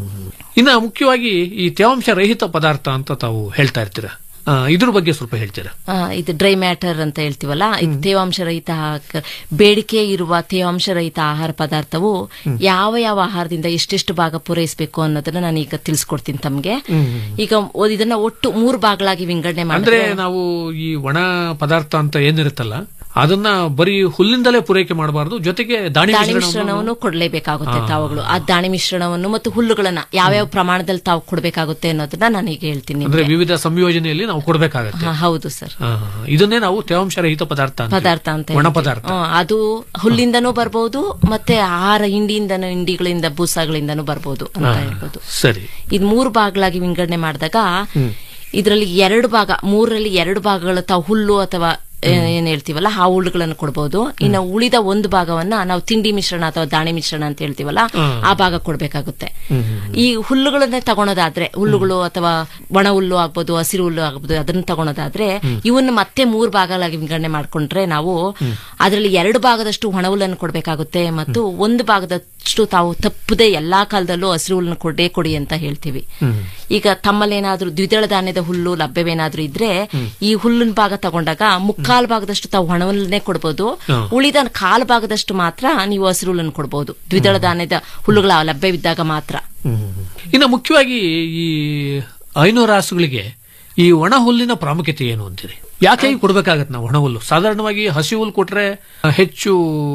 ಇನ್ನ ಮುಖ್ಯವಾಗಿ ಈ ತೇವಾಂಶ ರಹಿತ ಪದಾರ್ಥ ಅಂತ ತಾವು ಹೇಳ್ತಾ ಇರ್ತೀರಾ ಆ, ಇದ್ರ ಬಗ್ಗೆ ಸ್ವಲ್ಪ ಹೇಳ್ತೀರಾ ಆ, ಇದು ಡ್ರೈ ಮ್ಯಾಟರ್ ಅಂತ ಹೇಳ್ತೀವಲ್ಲ ಇದು ತೇವಾಂಶ ರಹಿತ ಆಕ- ಬೇಡಿಕೆ ಇರುವ ತೇವಾಂಶ ರಹಿತ ಆಹಾರ ಪದಾರ್ಥವು ಯಾವ ಯಾವ ಆಹಾರದಿಂದ ಎಷ್ಟೆಷ್ಟು ಭಾಗ ಪೂರೈಸಬೇಕು ಅನ್ನೋದನ್ನ ನಾನು ಈಗ ತಿಳಿಸ್ಕೊಡ್ತೀನಿ ತಮ್ಗೆ ಈಗ ಒ- ಇದನ್ನ ಒಟ್ಟು ಮೂರು ಭಾಗಗಳಾಗಿ ವಿಂಗಡಣೆ ಅಂದ್ರೆ ಮಾಡಿದ್ರೆ ನಾವು ಈ ಒಣ ಪದಾರ್ಥ ಅಂತ ಏನಿರುತ್ತಲ್ಲ ಅದನ್ನ ಬರೀ ಹುಲ್ಲಿಂದಲೇ ಪೂರೈಕೆ ಮಾಡಬಾರದು ಜೊತೆಗೆ ದಾಣಿ ದಾಣಿ ಮಿಶ್ರಣವನ್ನು ಮಿಶ್ರಣವನ್ನು ಕೊಡ್ಲೇಬೇಕಾಗುತ್ತೆ ಹಾ. ತಾವುಗಳು ಆ ದಾಣಿ ಮಿಶ್ರಣವನ್ನು ಮತ್ತು ಹುಲ್ಲುಗಳನ್ನ ಯಾವ್ಯಾವ ಪ್ರಮಾಣದಲ್ಲಿ ತಾವು ಕೊಡ್ಬೇಕಾಗುತ್ತೆ ಅನ್ನೋದನ್ನ ನಾನು ಈಗ ಹೇಳ್ತೀನಿ ಅಂದ್ರೆ ನಿಮ್ಗೆ. ವಿವಿಧ ಸಂಯೋಜನೆಯಲ್ಲಿ ನಾವು ಕೊಡಬೇಕಾಗತ್ತೆ ಹಾ, ಹೌದು ಸರ್ ಇದನ್ನೇ ನಾವು ತೇವಾಂಶ ರಹಿತ ಪದಾರ್ಥ ಅಂತೀವಿ. ಪದಾರ್ಥ ಅಂತ ಒಣ ಹೇಳ್ತೀವಿ. ಪದಾರ್ಥ ಹ್ಮ್, ಅದು ಹುಲ್ಲಿಂದನೂ ಬರ್ಬೋದು ಮತ್ತೆ ಆಹಾರ ಹಿಂಡಿಯಿಂದನೂ ಹಿಂಡಿಗಳಿಂದ ಬೂಸಗಳಿಂದನೂ ಬರ್ಬೋದು ಅಂತ ಹಾ, ಹೇಳ್ಬೋದು ಸರಿ ಇದು ಮೂರು ಭಾಗಗಳಾಗಿ ವಿಂಗಡಣೆ ಮಾಡಿದಾಗ ಹ್ಮ್. ಇದರಲ್ಲಿ ಎರಡು ಭಾಗ ಮೂರರಲ್ಲಿ ಎರಡು ಭಾಗಗಳು ತಾವು ಹುಲ್ಲು ಅಥವಾ ಏ- ಏನ್ ಹೇಳ್ತೀವಲ್ಲ ಆ ಹುಲ್ಲುಗಳನ್ನು ಕೊಡ್ಬೋದು ಇನ್ನು ಉಳಿದ ಒಂದು ಭಾಗವನ್ನ ನಾವು ತಿಂಡಿ ಮಿಶ್ರಣ ಅಥವಾ ದಾಣಿ ಮಿಶ್ರಣ ಅಂತ ಹೇಳ್ತೀವಲ್ಲ ಹ್ಮ್. ಆ ಭಾಗ ಕೊಡ್ಬೇಕಾಗುತ್ತೆ ಈ ಹುಲ್ಲುಗಳನ್ನೇ ತಗೊಳೋದಾದ್ರೆ ಹುಲ್ಲುಗಳು ಅಥವಾ ಒಣ ಹುಲ್ಲು ಆಗ್ಬೋದು ಹಸಿರು ಹುಲ್ಲು ಆಗ್ಬೋದು ಅದನ್ನ ತಗೊಳೋದಾದ್ರೆ ಇವನ್ನ ಮತ್ತೆ ಮೂರು ಭಾಗಗಳಾಗಿ ವಿಂಗಡಣೆ ಮಾಡ್ಕೊಂಡ್ರೆ ನಾವು ಅದರಲ್ಲಿ ಎರಡು ಭಾಗದಷ್ಟು ಒಣ ಹುಲ್ಲನ್ನು ಕೊಡ್ಬೇಕಾಗುತ್ತೆ ಮತ್ತು ಒಂದು ಭಾಗದಷ್ಟು ತಾವು ತಪ್ಪದೆ ಎಲ್ಲಾ ಕಾಲದಲ್ಲೂ ಹಸಿರು ಹುಲ್ಲನ್ನು ಕೊಡೇ ಕೊಡಿ ಅಂತ ಹೇಳ್ತೀವಿ ಈಗ ತಮ್ಮಲ್ಲೇನಾದ್ರೂ ದ್ವಿದಳ ಧಾನ್ಯದ ಹುಲ್ಲು ಲಭ್ಯವೇನಾದ್ರೂ ಇದ್ರೆ ಈ ಹುಲ್ಲಿನ ಭಾಗ ತಗೊಂಡಾಗ ಮುಕ್ಕಾಲ್ ಭಾಗದಷ್ಟು ತಾವು ಒಣ ಹುಲ್ಲನ್ನೇ ಕೊಡ್ಬೋದು ಹ್ಮ್. ಉಳಿದ ಕಾಲ್ ಭಾಗದಷ್ಟು ಮಾತ್ರ ನೀವು ಹಸಿರು ಹುಲ್ಲನ್ನು ಕೊಡ್ಬೋದು ದ್ವಿದಳ ಧಾನ್ಯದ ಹುಲ್ಲುಗಳ ಲಭ್ಯವಿದ್ದಾಗ ಮಾತ್ರ ಇನ್ನು ಮುಖ್ಯವಾಗಿ ಈ ಐನೂರು ರಾಸುಗಳಿಗೆ ಈ ಒಣ ಹುಲ್ಲಿನ ಪ್ರಾಮುಖ್ಯತೆ ಏನು ಅಂತೀರಿ ಯಾಕೆ ಈಗ ಕೊಡ್ಬೇಕಾಗತ್ತೆ ನಾವು ಒಣ ಹುಲ್ಲು ಸಾಧಾರಣವಾಗಿ ಹಸಿ ಹುಲ್ಲು ಕೊಟ್ರೆ ಆ, ಹೆಚ್ಚು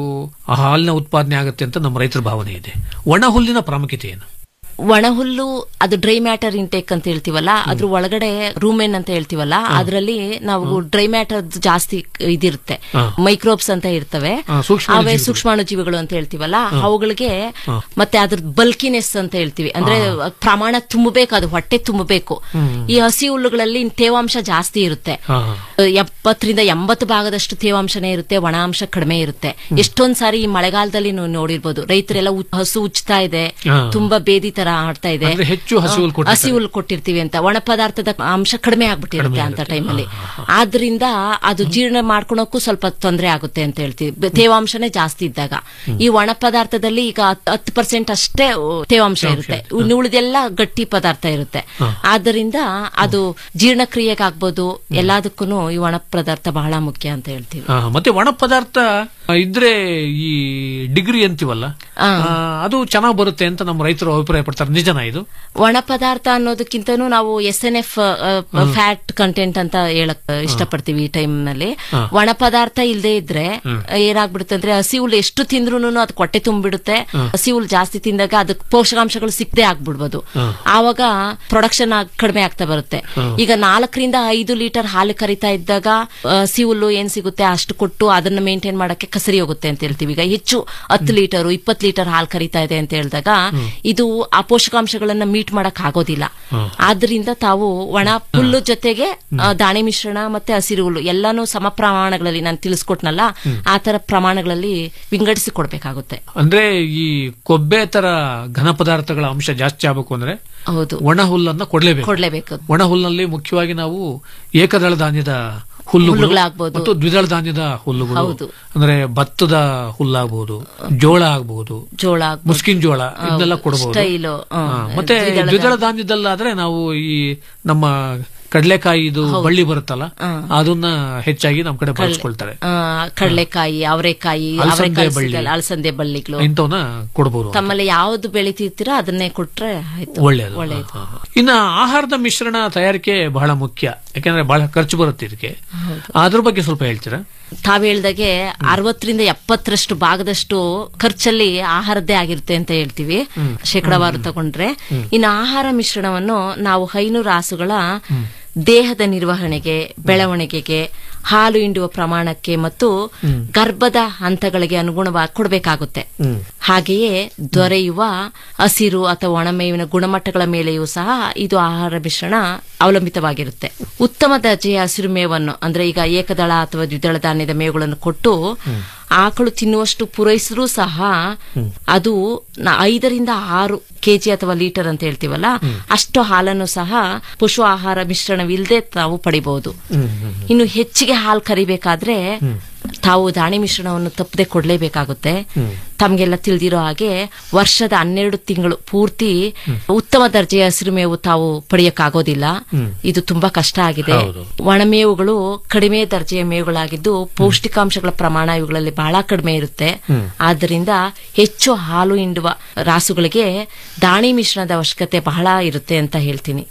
ಹಾಲಿನ ಉತ್ಪಾದನೆ ಆಗುತ್ತೆ ಅಂತ ನಮ್ಮ ರೈತರ ಭಾವನೆ ಇದೆ ಒಣ ಹುಲ್ಲಿನ ಪ್ರಾಮುಖ್ಯತೆ ಏನು ಒಣ ಹುಲ್ಲು ಅದು ಡ್ರೈ ಮ್ಯಾಟರ್ ಇಂಟೇಕ್ ಅಂತ ಹೇಳ್ತೀವಲ್ಲ ಅದ್ರ ಒಳಗಡೆ ರೂಮೆನ್ ಅಂತ ಹೇಳ್ತೀವಲ್ಲ ಅದರಲ್ಲಿ ನಾವು ಡ್ರೈ ಮ್ಯಾಟರ್ ಜಾಸ್ತಿ ಇದಿರುತ್ತೆ ಹಾ. ಮೈಕ್ರೋಬ್ಸ್ ಅಂತ ಇರ್ತವೆ ಹಾ, ಸೂಕ್ಷ್ಮಾಣು ಅವೇ ಜೀವಿಗಳು. ಸೂಕ್ಷ್ಮಾಣು ಜೀವಿಗಳು ಅಂತ ಹೇಳ್ತೀವಲ್ಲ ಹಾ. ಅವುಗಳಿಗೆ ಹಾ. ಮತ್ತೆ ಅದ್ರ ಬಲ್ಕಿನೆಸ್ ಅಂತ ಹೇಳ್ತೀವಿ ಅಂದ್ರೆ ಪ್ರಮಾಣ ತುಂಬಬೇಕು ಅದು ಹೊಟ್ಟೆ ತುಂಬಬೇಕು ಹ್ಮ್. ಈ ಹಸಿ ಹುಲ್ಲುಗಳಲ್ಲಿ ತೇವಾಂಶ ಜಾಸ್ತಿ ಇರುತ್ತೆ ಹಾ. ಎಪ್ಪತ್ತರಿಂದ ಎಂಬತ್ತು ಭಾಗದಷ್ಟು ತೇವಾಂಶನೇ ಇರುತ್ತೆ ಒಣ ಅಂಶ ಕಡಿಮೆ ಇರುತ್ತೆ ಎಷ್ಟೊಂದ್ ಸಾರಿ ಈ ಮಳೆಗಾಲದಲ್ಲಿ ನೀವು ನೋಡಿರ್ಬೋದು ರೈತರೆಲ್ಲ ಉ- ಹಸು ಉಚ್ತಾ ಇದೆ ಹಾ. ತುಂಬಾ ಬೇದಿ ತರ ಆಡ್ತಾ ಇದೆ ಅಂದ್ರೆ ಹೆಚ್ಚು ಹಸಿ ಹುಲ್ಲು ಕೊಟ್ಟಿರ್ತಾರೆ. ಹಸಿ ಹುಲ್ಲು ಕೊಟ್ಟಿರ್ತೀವಿ ಅಂತ ಒಣ ಪದಾರ್ಥದ ಅಂಶ ಕಡಿಮೆ ಆಗ್ಬಿಟ್ಟಿರುತ್ತೆ ಅಂತ ಟೈಮಲ್ಲಿ ಆದ್ರಿಂದ ಅದು ಜೀರ್ಣ ಮಾಡ್ಕೊಳಕ್ಕೂ ಸ್ವಲ್ಪ ತೊಂದರೆ ಆಗುತ್ತೆ ಅಂತ ಹೇಳ್ತೀವಿ ಬೆ- ತೇವಾಂಶನೇ ಜಾಸ್ತಿ ಇದ್ದಾಗ ಈ ಒಣ ಪದಾರ್ಥದಲ್ಲಿ ಈಗ ಹತ್- ಹತ್ತು ಪರ್ಸೆಂಟ್ ಅಷ್ಟೇ ಉ, ತೇವಾಂಶ ಇರುತ್ತೆ ಇನ್ನು ಉಳಿದೆಲ್ಲ ಗಟ್ಟಿ ಪದಾರ್ಥ ಇರುತ್ತೆ ಆದ್ದರಿಂದ ಅದು ಜೀರ್ಣಕ್ರಿಯೆಗಾಗ್ಬೋದು ಎಲ್ಲದಕ್ಕೂ ಈ ಒಣ ಪದಾರ್ಥ ಬಹಳ ಮುಖ್ಯ ಅಂತ ಹೇಳ್ತೀವಿ ಆ, ಮತ್ತೆ ಒಣ ಪದಾರ್ಥ ಇದ್ರೆ ಈ ಡಿಗ್ರಿ ಅಂತೀವಲ್ಲ ಆ. ಆ, ಅದು ಚೆನ್ನಾಗಿ ಬರುತ್ತೆ ಅಂತ ನಮ್ಮ ರೈತರು ಅಭಿಪ್ರಾಯ ಪಡ್ತಾರೆ ನಿಜನಾ ಇದು ಒಣ ಪದಾರ್ಥ ಅನ್ನೋದಕ್ಕಿಂತನೂ ನಾವು S N F fat content ಅಂತ ಹೇಳಕ್ ಇಷ್ಟಪಡ್ತೀವಿ ಈ ಟೈಮ್ ನಲ್ಲಿ ಹಾ. ಒಣ ಪದಾರ್ಥ ಇಲ್ಲದೆ ಇದ್ರೆ ಹ್ಮ್. ಏನಾಗ್ಬಿಡುತ್ತೆ ಅಂದ್ರೆ ಹಸಿ ಹುಲ್ಲು ಎಷ್ಟು ತಿಂದ್ರು ಅದು ಹೊಟ್ಟೆ ತುಂಬಿಡುತ್ತೆ ಹಾ. ಹಸಿ ಹುಲ್ಲು ಜಾಸ್ತಿ ತಿಂದಾಗ ಅದಕ್ಕೆ ಪೋಷಕಾಂಶಗಳು ಸಿಕ್ಕದೆ ಆಗ್ಬಿಡ್ಬೋದು ಹಾ. ಆವಾಗ ಪ್ರೊಡಕ್ಷನ್ ಕಡಿಮೆ ಆಗ್ತಾ ಬರುತ್ತೆ ಹಾ. ಈಗ ನಾಲ್ಕರಿಂದ ಐದು ಲೀಟರ್ ಹಾಲು ಕರಿತಾ ಇದ್ದಾಗ ಆ, ಹಸಿ ಹುಲ್ಲು ಏನ್ ಸಿಗುತ್ತೆ ಅಷ್ಟು ಕೊಟ್ಟು ಅದನ್ನ ಮೇಂಟೈನ್ ಮಾಡಕ್ಕೆ ಕಸರಿ ಹೋಗುತ್ತೆ ಅಂತ ಹೇಳ್ತೀವಿ ಈಗ ಹೆಚ್ಚು ಹತ್ತು ಲೀಟರ್ ಇಪ್ಪತ್ತು ಲೀಟರ್ ಹಾಲು ಕರಿತಾ ಇದೆ ಅಂತ ಹೇಳಿದಾಗ ಇದು ಆ ಪೋಷಕಾಂಶಗಳನ್ನ ಮೀಟ್ ಮಾಡಕ್ ಆಗೋದಿಲ್ಲ ಆದ್ರಿಂದ ತಾವು ಒಣ ಹುಲ್ಲು ಜೊತೆಗೆ ಆ, ದಾಣೆ ಮಿಶ್ರಣ ಮತ್ತೆ ಹಸಿರು ಹುಲ್ಲು ಎಲ್ಲಾನು ಸಮ ಪ್ರಮಾಣಗಳಲ್ಲಿ ನಾನು ತಿಳಿಸ್ಕೊಟ್ನಲ್ಲ ಆ ತರ ಪ್ರಮಾಣಗಳಲ್ಲಿ ವಿಂಗಡಿಸಿ ಕೊಡ್ಬೇಕಾಗುತ್ತೆ ಅಂದ್ರೆ ಈ ಕೊಬ್ಬೆ ತರ ಘನ ಪದಾರ್ಥಗಳ ಅಂಶ ಜಾಸ್ತಿ ಆಗಬೇಕು ಅಂದ್ರೆ ಹೌದು ಒಣ ಹುಲ್ಲನ್ನ ಕೊಡ್ಲೇಬೇಕು ಕೊಡ್ಲೇಬೇಕು ಒಣ ಹುಲ್ಲಿನಲ್ಲಿ ಮುಖ್ಯವಾಗಿ ನಾವು ಏಕದಳ ಧಾನ್ಯದ ಹುಲ್ಲುಗಳು ಹುಲ್ಲುಗಳಾಗ್ಬೋದು. ಮತ್ತು ದ್ವಿದಳ ಧಾನ್ಯದ ಹುಲ್ಲುಗಳು ಹೌದು. ಅಂದ್ರೆ ಭತ್ತದ ಹುಲ್ಲಾಗಬಹುದು ಜೋಳ ಆಗ್ಬಹುದು ಜೋಳ ಆಗ್ಬೋದು. ಮುಸ್ಕಿನ್ ಜೋಳ ಹೌದು. ಇದನ್ನೆಲ್ಲ ಕೊಡಬಹುದು ಸ್ಟೈಲು, ಹ್ಮ್. ಹಾ, ಮತ್ತೆ ದ್ವಿದಳ ದ್ವಿದಳ ಧಾನ್ಯದಲ್ಲಾದ್ರೆ ನಾವು ಈ ನಮ್ಮ ಕಡಲೆಕಾಯಿ ಇದು ಬಳ್ಳಿ ಬರುತ್ತಲ್ಲ ಅದನ್ನ ಹೆಚ್ಚಾಗಿ ನಮ್ ಕಡೆ ಬಳಸ್ಕೊಳ್ತಾರೆ ಆ, ಕಡಲೆಕಾಯಿ ಅವರೆಕಾಯಿ ಅಲಸಂದೆ ಅವರೆಕಾಯಿ ಬಳ್ಳಿ. ಸಿಗಲ್ಲ, ಅಲಸಂದೆ ಬಳ್ಳಿಗಳು ಇಂಥವನ್ನ ಕೊಡಬಹುದು ತಮ್ಮಲ್ಲಿ ಯಾವ್ದು ಬೆಳಿತಿರ್ತೀರೋ ಅದನ್ನೇ ಕೊಟ್ರೆ ಆಯ್ತು ಒಳ್ಳೆಯದು ಒಳ್ಳೆಯದು ಹಾ, ಹಾ. ಇನ್ನ ಆಹಾರದ ಮಿಶ್ರಣ ತಯಾರಿಕೆ ಬಹಳ ಮುಖ್ಯ ಯಾಕಂದ್ರೆ ಬಹಳ ಖರ್ಚು ಬರುತ್ತೆ ಇದಕ್ಕೆ ಅದ್ರ ಬಗ್ಗೆ ಸ್ವಲ್ಪ ಹೇಳ್ತೀರಾ ತಾವ್ ಹೇಳ್ದಾಗೆ ಅರವತ್ತರಿಂದ ಎಪ್ಪತ್ತರಷ್ಟು ಭಾಗದಷ್ಟು ಖರ್ಚಲ್ಲಿ ಆಹಾರದ್ದೇ ಆಗಿರುತ್ತೆ ಅಂತ ಹೇಳ್ತೀವಿ ಶೇಕಡಾವಾರು ತಗೊಂಡ್ರೆ ಇನ್ನು ಆಹಾರ ಮಿಶ್ರಣವನ್ನು ನಾವು ಐನೂರು ರಾಸುಗಳ ದೇಹದ ನಿರ್ವಹಣೆಗೆ ಬೆಳವಣಿಗೆಗೆ ಹಾಲು ಹಿಂಡುವ ಪ್ರಮಾಣಕ್ಕೆ ಮತ್ತು ಗರ್ಭದ ಹಂತಗಳಿಗೆ ಅನುಗುಣವಾಗಿ ಕೊಡಬೇಕಾಗುತ್ತೆ ಹಾಗೆಯೇ ದೊರೆಯುವ ಹಸಿರು ಅಥವಾ ಒಣಮೇವಿನ ಗುಣಮಟ್ಟಗಳ ಮೇಲೆಯೂ ಸಹ ಇದು ಆಹಾರ ಮಿಶ್ರಣ ಅವಲಂಬಿತವಾಗಿರುತ್ತೆ ಉತ್ತಮ ದರ್ಜೆಯ ಹಸಿರು ಮೇವನ್ನು ಅಂದ್ರೆ ಈಗ ಏಕದಳ ಅಥವಾ ದ್ವಿದಳ ಧಾನ್ಯದ ಮೇವುಗಳನ್ನು ಕೊಟ್ಟು ಆಕಳು ತಿನ್ನುವಷ್ಟು ಪೂರೈಸಿದ್ರೂ ಸಹ ಅದು ನ- ಐದರಿಂದ ಆರು ಕೆಜಿ ಅಥವಾ ಲೀಟರ್ ಅಂತ ಹೇಳ್ತೀವಲ್ಲ ಅಷ್ಟು ಹಾಲನ್ನು ಸಹ ಪಶು ಆಹಾರ ಮಿಶ್ರಣವಿಲ್ಲದೆ ತಾವು ಪಡಿಬಹುದು ಇನ್ನು ಹೆಚ್ಚಿಗೆ ಹಾಲು ಕರಿಬೇಕಾದ್ರೆ ತಾವು ದಾಣಿ ಮಿಶ್ರಣವನ್ನು ತಪ್ಪದೆ ಕೊಡ್ಲೇಬೇಕಾಗುತ್ತೆ ತಮ್ಗೆಲ್ಲ ತಿಳಿದಿರೋ ಹಾಗೆ ವರ್ಷದ ಹನ್ನೆರಡು ತಿಂಗಳು ಪೂರ್ತಿ ಉತ್ತಮ ದರ್ಜೆಯ ಹಸಿರುಮೇವು ತಾವು ಪಡೆಯಕ್ಕಾಗೋದಿಲ್ಲ ಹ್ಮ್. ಇದು ತುಂಬಾ ಕಷ್ಟ ಆಗಿದೆ ಹೌದು. ಒಣಮೇವುಗಳು ಕಡಿಮೆ ದರ್ಜೆಯ ಮೇವುಗಳಾಗಿದ್ದು ಪೌಷ್ಟಿಕಾಂಶಗಳ ಪ್ರಮಾಣ ಇವುಗಳಲ್ಲಿ ಬಹಳ ಕಡಿಮೆ ಇರುತ್ತೆ ಹ್ಮ್. ಆದ್ದರಿಂದ ಹೆಚ್ಚು ಹಾಲು ಹಿಂಡುವ ರಾಸುಗಳಿಗೆ ದಾಣಿ ಮಿಶ್ರಣದ ಅವಶ್ಯಕತೆ ಬಹಳ ಇರುತ್ತೆ ಅಂತ ಹೇಳ್ತೀನಿ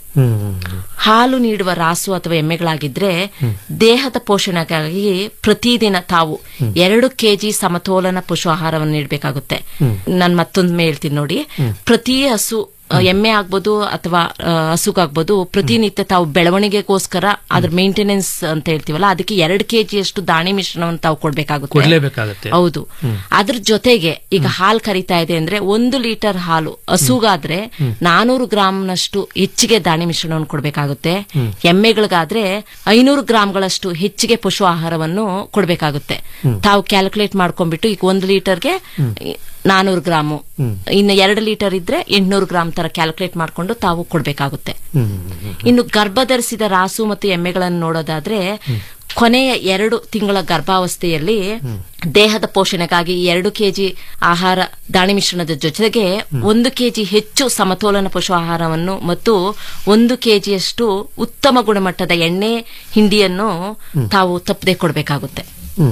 ಹಾಲು ನೀಡುವ ರಾಸು ಅಥವಾ ಎಮ್ಮೆಗಳಾಗಿದ್ರೆ ದೇಹದ ಪೋಷಣೆಗಾಗಿ ಪ್ರತಿದಿನ ತಾವು ಎರಡು ಕೆಜಿ ಸಮತೋಲನ ಪಶು ಆಹಾರವನ್ನು ನೀಡಬೇಕಾಗುತ್ತೆ ಹ್ಮ್. ನಾನು ಮತ್ತೊಂದು ಹೇಳ್ತೀನಿ ನೋಡಿ ಪ್ರತಿ ಹಸು ಆ, ಎಮ್ಮೆ ಆಗ್ಬೋದು ಅಥವಾ ಆ, ಹಸುಗಾಗ್ಬೋದು ಪ್ರತಿನಿತ್ಯ ತಾವು ಬೆಳವಣಿಗೆಗೋಸ್ಕರ ಅದ್ರ ಮೇಂಟೆನೆನ್ಸ್ ಅಂತ ಹೇಳ್ತೀವಲ್ಲ ಅದಕ್ಕೆ ಎರಡು ಕೆಜಿ ಅಷ್ಟು ದಾಣಿ ಮಿಶ್ರಣವನ್ನು ತಾವು ಕೊಡ್ಬೇಕಾಗುತ್ತೆ ಕೊಡ್ಲೇಬೇಕಾಗತ್ತೆ ಹೌದು ಹ್ಮ್. ಅದ್ರ ಜೊತೆಗೆ ಈಗ ಹಾಲು ಕರಿತಾ ಇದೆ ಅಂದ್ರೆ ಒಂದು ಲೀಟರ್ ಹಾಲು ಹಸುಗಾದ್ರೆ ಹ್ಮ್. ನಾನೂರು ಗ್ರಾಂನಷ್ಟು ಹೆಚ್ಚಿಗೆ ದಾಣಿ ಮಿಶ್ರಣವನ್ನು ಕೊಡಬೇಕಾಗುತ್ತೆ ಹ್ಮ್. ಎಮ್ಮೆಗಳಿಗಾದ್ರೆ ಐನೂರು ಗ್ರಾಂಗಳಷ್ಟು ಹೆಚ್ಚಿಗೆ ಪಶು ಆಹಾರವನ್ನು ಕೊಡಬೇಕಾಗುತ್ತೆ ಹ್ಮ್. ತಾವು ಕ್ಯಾಲ್ಕುಲೇಟ್ ಮಾಡ್ಕೊಂಡ್ಬಿಟ್ಟು ಈಗ ಒಂದು ಲೀಟರ್ಗೆ ಹ್ಮ್. ನಾನೂರು ಗ್ರಾಮು ಹ್ಮ್. ಇನ್ನು ಎರಡು ಲೀಟರ್ ಇದ್ರೆ ಎಂಟ್ನೂರು ಗ್ರಾಮ್ ತರ ಕ್ಯಾಲ್ಕುಲೇಟ್ ಮಾಡ್ಕೊಂಡು ತಾವು ಕೊಡಬೇಕಾಗುತ್ತೆ ಹ್ಮ್. ಇನ್ನು ಗರ್ಭಧರಿಸಿದ ರಾಸು ಮತ್ತು ಎಮ್ಮೆಗಳನ್ನು ನೋಡೋದಾದ್ರೆ ಕೊನೆಯ ಎರಡು ತಿಂಗಳ ಗರ್ಭಾವಸ್ಥೆಯಲ್ಲಿ ದೇಹದ ಪೋಷಣೆಗಾಗಿ ಎರಡು ಕೆಜಿ ಆಹಾರ ದಾಣಿ ಮಿಶ್ರಣದ ಜೊತೆಗೆ ಒಂದು ಕೆಜಿ ಹೆಚ್ಚು ಸಮತೋಲನ ಪಶು ಆಹಾರವನ್ನು ಮತ್ತು ಒಂದು ಕೆಜಿಯಷ್ಟು ಉತ್ತಮ ಗುಣಮಟ್ಟದ ಎಣ್ಣೆ ಹಿಂಡಿಯನ್ನು ತಾವು ತಪ್ಪದೆ ಕೊಡಬೇಕಾಗುತ್ತೆ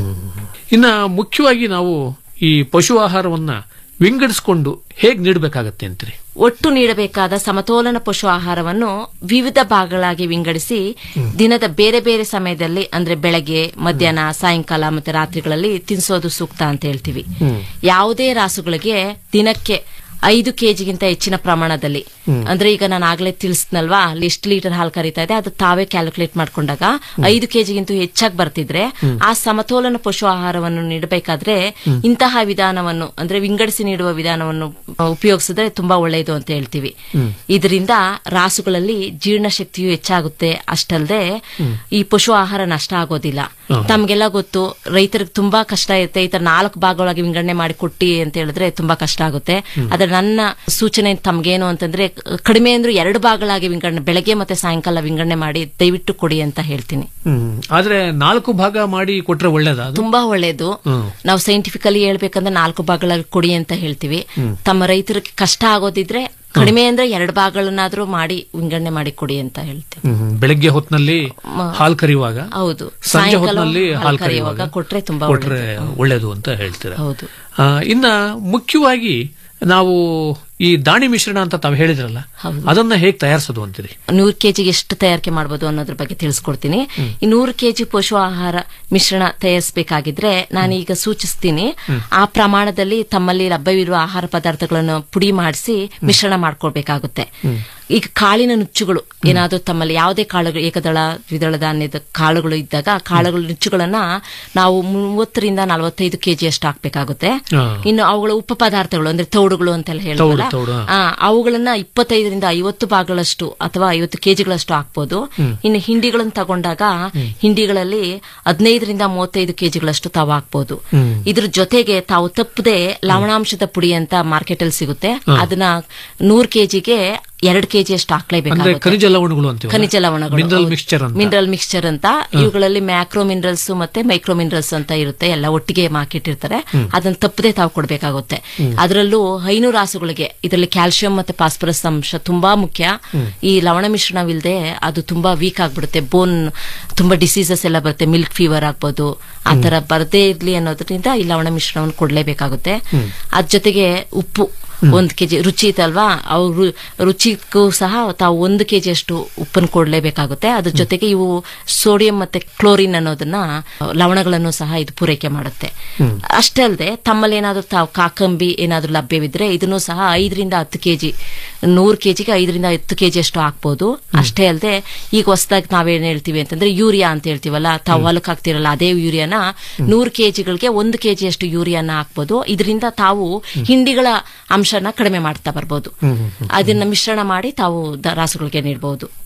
ಇನ್ನ ಮುಖ್ಯವಾಗಿ ನಾವು ಈ ಪಶು ಆಹಾರವನ್ನ ವಿಂಗಡಿಸಿಕೊಂಡು ಹೇಗ್ ನೀಡಬೇಕಾಗತ್ತೆ ಅಂತೀರಿ ಒಟ್ಟು ನೀಡಬೇಕಾದ ಸಮತೋಲನ ಪಶು ಆಹಾರವನ್ನು ವಿವಿಧ ಭಾಗಗಳಾಗಿ ವಿಂಗಡಿಸಿ ದಿನದ ಬೇರೆ ಬೇರೆ ಸಮಯದಲ್ಲಿ ಅಂದ್ರೆ ಬೆಳಗ್ಗೆ ಮಧ್ಯಾಹ್ನ ಸಾಯಂಕಾಲ ಮತ್ತೆ ರಾತ್ರಿಗಳಲ್ಲಿ ತಿನ್ಸೋದು ಸೂಕ್ತ ಅಂತ ಹೇಳ್ತೀವಿ ಯಾವುದೇ ರಾಸುಗಳಿಗೆ ದಿನಕ್ಕೆ ಐದು ಕೆಜಿಗಿಂತ ಹೆಚ್ಚಿನ ಪ್ರಮಾಣದಲ್ಲಿ ಹ್ಮ್. ಅಂದ್ರೆ ಈಗ ನಾನು ಆಗ್ಲೇ ತಿಳಿಸ್ನಲ್ವಾ ಅಲ್ಲಿ ಎಷ್ಟು ಲೀಟರ್ ಹಾಲು ಕರೀತಾ ಇದೆ ಅದು ತಾವೇ ಕ್ಯಾಲ್ಕುಲೇಟ್ ಮಾಡ್ಕೊಂಡಾಗ ಐದು ಕೆಜಿಗಿಂತ ಹೆಚ್ಚಾಗಿ ಬರ್ತಿದ್ರೆ ಹ್ಮ್. ಆ ಸಮತೋಲನ ಪಶು ಆಹಾರವನ್ನು ನೀಡಬೇಕಾದ್ರೆ ಹ್ಮ್. ಇಂತಹ ವಿಧಾನವನ್ನು ಅಂದ್ರೆ ವಿಂಗಡಿಸಿ ನೀಡುವ ವಿಧಾನವನ್ನು ಆ, ಉಪಯೋಗಿಸಿದ್ರೆ ತುಂಬಾ ಒಳ್ಳೆಯದು ಅಂತ ಹೇಳ್ತೀವಿ ಇದರಿಂದ ರಾಸುಗಳಲ್ಲಿ ಜೀರ್ಣಶಕ್ತಿಯು ಹೆಚ್ಚಾಗುತ್ತೆ ಅಷ್ಟಲ್ಲದೆ ಹ್ಮ್. ಈ ಪಶು ಆಹಾರ ನಷ್ಟ ಆಗೋದಿಲ್ಲ ಹ್ಮ್. ತಮ್ಗೆಲ್ಲ ಗೊತ್ತು ರೈತರಿಗೆ ತುಂಬಾ ಕಷ್ಟ ಇರುತ್ತೆ ಈ ತರ ನಾಲ್ಕು ಭಾಗಗಳಾಗಿ ವಿಂಗಡಣೆ ಮಾಡಿ ಕೊಟ್ಟಿ ಅಂತ ಹೇಳಿದ್ರೆ ತುಂಬಾ ಕಷ್ಟ ಆಗುತ್ತೆ ಹ್ಮ್. ಆದ್ರೆ ನನ್ನ ಸೂಚನೆ ತಮ್ಗೇನು ಅಂತಂದ್ರೆ ಕಡಿಮೆ ಅಂದ್ರೆ ಎರಡು ಭಾಗಗಳಾಗಿ ವಿಂಗಡಣೆ ಬೆಳಗ್ಗೆ ಮತ್ತೆ ಸಾಯಂಕಾಲ ವಿಂಗಡಣೆ ಮಾಡಿ ದಯವಿಟ್ಟು ಕೊಡಿ ಅಂತ ಹೇಳ್ತೀನಿ ಹ್ಮ್ ಆದ್ರೆ ನಾಲ್ಕು ಭಾಗ ಮಾಡಿ ಕೊಟ್ರೆ ಒಳ್ಳೇದಾ ಅದು ತುಂಬಾ ಒಳ್ಳೇದು ಹ್ಮ್. ನಾವು ಸೈಂಟಿಫಿಕಲಿ ಹೇಳ್ಬೇಕಂದ್ರೆ ನಾಲ್ಕು ಭಾಗಗಳಾಗಿ ಕೊಡಿ ಅಂತ ಹೇಳ್ತೀವಿ ಹ್ಮ್. ತಮ್ಮ ರೈತರಿಗೆ ಕಷ್ಟ ಆಗೋದಿದ್ರೆ ಕಡಿಮೆ ಅಂದ್ರೆ ಎರಡು ಭಾಗಗಳನ್ನಾದ್ರೂ ಮಾಡಿ ವಿಂಗಡಣೆ ಮಾಡಿ ಕೊಡಿ ಅಂತ ಹೇಳ್ತೀವಿ ಹ್ಮ್, ಹ್ಮ್. ಬೆಳಗ್ಗೆ ಹೊತ್ತಿನಲ್ಲಿ ಮ- ಹಾಲು ಕರೆಯುವಾಗ ಹೌದು ಸಂಜೆ ಸಾಯಂಕಾಲ ಹೊತ್ತಿನಲ್ಲಿ ಹಾಲು ಹಾಲು ಕರೆಯುವಾಗ ಕರೆಯುವಾಗ ಕೊಟ್ರೆ ತುಂಬಾ ಕೊಟ್ರೆ ಒಳ್ಳೇದು. ಒಳ್ಳೇದು ಅಂತ ಹೇಳ್ತೀರಾ ಹೌದು ಆ, ಇನ್ನ ಮುಖ್ಯವಾಗಿ ನಾವು ಈ ದಾಣಿ ಮಿಶ್ರಣ ಅಂತ ತಾವು ಹೇಳಿದ್ರಲ್ಲ ಹೌದು. ಅದನ್ನ ಹೇಗ್ ತಯಾರಿಸೋದು ಅಂತೀರಿ ನೂರು ಕೆಜಿಗೆ ಎಷ್ಟು ತಯಾರಿಕೆ ಮಾಡಬಹುದು ಅನ್ನೋದ್ರ ಬಗ್ಗೆ ತಿಳಿಸ್ಕೊಡ್ತೀನಿ ಹ್ಮ್. ಈ ನೂರು ಕೆಜಿ ಪಶು ಆಹಾರ ಮಿಶ್ರಣ ತಯಾರಿಸಬೇಕಾಗಿದ್ರೆ ನಾನೀಗ ಸೂಚಿಸ್ತೀನಿ ಹ್ಮ್. ಆ ಪ್ರಮಾಣದಲ್ಲಿ ತಮ್ಮಲ್ಲಿ ಲಭ್ಯವಿರುವ ಆಹಾರ ಪದಾರ್ಥಗಳನ್ನು ಪುಡಿ ಮಾಡಿಸಿ ಮಿಶ್ರಣ ಮಾಡ್ಕೊಳ್ಬೇಕಾಗುತ್ತೆ ಹ್ಮ್. ಈಗ ಕಾಳಿನ ನುಚ್ಚುಗಳು ಏನಾದರೂ ತಮ್ಮಲ್ಲಿ ಯಾವುದೇ ಕಾಳುಗಳು ಏಕದಳ ದ್ವಿದಳ ಧಾನ್ಯದ ಕಾಳುಗಳು ಇದ್ದಾಗ ಆ ಕಾಳುಗಳ ನುಚ್ಚುಗಳನ್ನ ನಾವು ಮೂವತ್ತರಿಂದ ನಲವತ್ತೈದು ಕೆಜಿ ಅಷ್ಟು ಹಾಕ್ಬೇಕಾಗುತ್ತೆ ಹಾ. ಇನ್ನು ಅವುಗಳ ಉಪ ಪದಾರ್ಥಗಳು ಅಂದ್ರೆ ತೌಡುಗಳು ಅಂತೆಲ್ಲ ಹೇಳ್ತಲ್ಲ ತೌಡು, ತೌಡು, ಆ, ಅವುಗಳನ್ನ ಇಪ್ಪತ್ತೈದರಿಂದ ಐವತ್ತು ಭಾಗಗಳಷ್ಟು ಅಥವಾ ಐವತ್ತು ಕೆಜಿಗಳಷ್ಟು ಹಾಕ್ಬೋದು ಹ್ಮ್. ಇನ್ನು ಹಿಂಡಿಗಳನ್ನು ತಗೊಂಡಾಗ ಹಿಂಡಿಗಳಲ್ಲಿ ಹದಿನೈದರಿಂದ ಮೂವತ್ತೈದು ಕೆಜಿಗಳಷ್ಟು ತಾವು ಹಾಕ್ಬೋದು ಹ್ಮ್. ಇದ್ರ ಜೊತೆಗೆ ತಾವು ತಪ್ಪದೆ ಲವಣಾಂಶದ ಪುಡಿ ಅಂತ ಮಾರ್ಕೆಟ್ ಅಲ್ಲಿ ಸಿಗುತ್ತೆ ಹಾ. ಅದನ್ನ ನೂರ್ ಕೆಜಿಗೆ ಎರಡು ಕೆಜಿ ಅಷ್ಟು ಅಂದ್ರೆ ಹಾಕ್ಲೇಬೇಕಾಗುತ್ತೆ ಖನಿಜ ಲವಣಗಳು ಅಂತೀವಿ ಖನಿಜ ಲವಣಗಳು ಮಿನರಲ್ ಮಿಕ್ಸ್ಚರ್ ಅಂತ ಮಿನರಲ್ ಮಿಕ್ಸ್ಚರ್ ಅಂತ ಇವುಗಳಲ್ಲಿ ಮ್ಯಾಕ್ರೋ ಮಿನರಲ್ಸ್ ಮತ್ತೆ ಮೈಕ್ರೋ ಮಿನರಲ್ಸ್ ಅಂತ ಇರುತ್ತೆ ಎಲ್ಲ ಒಟ್ಟಿಗೆ ಮಾರ್ಕಿಟ್ಟಿರ್ತಾರೆ ಹ್ಮ್. ಅದನ್ನ ತಪ್ಪದೆ ತಾವು ಕೊಡಬೇಕಾಗುತ್ತೆ ಹ್ಮ್. ಅದರಲ್ಲೂ ಹೈನು ರಾಸುಗಳಿಗೆ ಇದರಲ್ಲಿ ಕ್ಯಾಲ್ಸಿಯಂ ಮತ್ತೆ ಫಾಸ್ಫರಸ್ ಅಂಶ ತುಂಬಾ ಮುಖ್ಯ ಹ್ಮ್. ಈ ಲವಣ ಮಿಶ್ರಣವಿಲ್ಲದೆ ಅದು ತುಂಬಾ ವೀಕ್ ಆಗ್ಬಿಡುತ್ತೆ ಬೋನ್ ತುಂಬಾ ಡಿಸೀಸಸ್ ಎಲ್ಲ ಬರುತ್ತೆ ಮಿಲ್ಕ್ ಫೀವರ್ ಆಗ್ಬೋದು ಆ ತರ ಬರದೇ ಇರ್ಲಿ ಅನ್ನೋದ್ರಿಂದ ಈ ಲವಣ ಮಿಶ್ರಣವನ್ನು ಕೊಡ್ಲೇಬೇಕಾಗುತ್ತೆ ಹ್ಮ್. ಅದ್ರ ಜೊತೆಗೆ ಉಪ್ಪು ಒಂದ್ ಕೆಜಿ ರುಚಿ ಇದಲ್ವಾ ಅವ್ರು ರುಚಿಗೂ ಸಹ ತಾವು ಒಂದು ಕೆಜಿ ಅಷ್ಟು ಉಪ್ಪನ್ನು ಕೊಡ್ಲೇಬೇಕಾಗುತ್ತೆ ಅದ್ರ ಜೊತೆಗೆ ಇವು ಸೋಡಿಯಂ ಮತ್ತೆ ಕ್ಲೋರಿನ್ ಅನ್ನೋದನ್ನ ಲವಣಗಳನ್ನು ಸಹ ಇದು ಪೂರೈಕೆ ಮಾಡುತ್ತೆ ಹ್ಮ್. ಅಷ್ಟೇ ಅಲ್ಲದೆ ತಮ್ಮಲ್ಲಿ ಏನಾದ್ರು ತಾವು ಕಾಕಂಬಿ ಏನಾದ್ರು ಲಭ್ಯವಿದ್ರೆ ಇದನ್ನು ಸಹ ಐದರಿಂದ ಹತ್ತು ಕೆಜಿ ನೂರು ಕೆಜಿಗೆ ಐದರಿಂದ ಹತ್ತು ಕೆಜಿ ಅಷ್ಟು ಹಾಕ್ಬೋದು ಅಷ್ಟೇ ಅಲ್ಲದೆ ಈಗ ಹೊಸದಾಗಿ ನಾವೇನ್ ಹೇಳ್ತೀವಿ ಅಂತಂದ್ರೆ ಯೂರಿಯಾ ಅಂತ ಹೇಳ್ತೀವಲ್ಲ ತಾವು ಹೊಲಕ್ಕೆ ಹಾಕ್ತಿರಲ್ಲ ಅದೇ ಯೂರಿಯಾನ ನೂರು ಕೆಜಿಗಳಿಗೆ ಒಂದು ಕೆಜಿ ಅಷ್ಟು ಯೂರಿಯಾನ ಹಾಕ್ಬೋದು ಇದರಿಂದ ತಾವು ಹಿಂಡಿಗಳ ಅಂಶನ ಕಡಿಮೆ ಮಾಡ್ತಾ ಬರ್ಬೋದು ಹ್ಮ್, ಹ್ಮ್, ಹ್ಮ್. ಅದನ್ನ ಮಿಶ್ರಣ ಮಾಡಿ ತಾವು ದ- ರಾಸುಗಳಿಗೆ ನೀಡಬಹುದು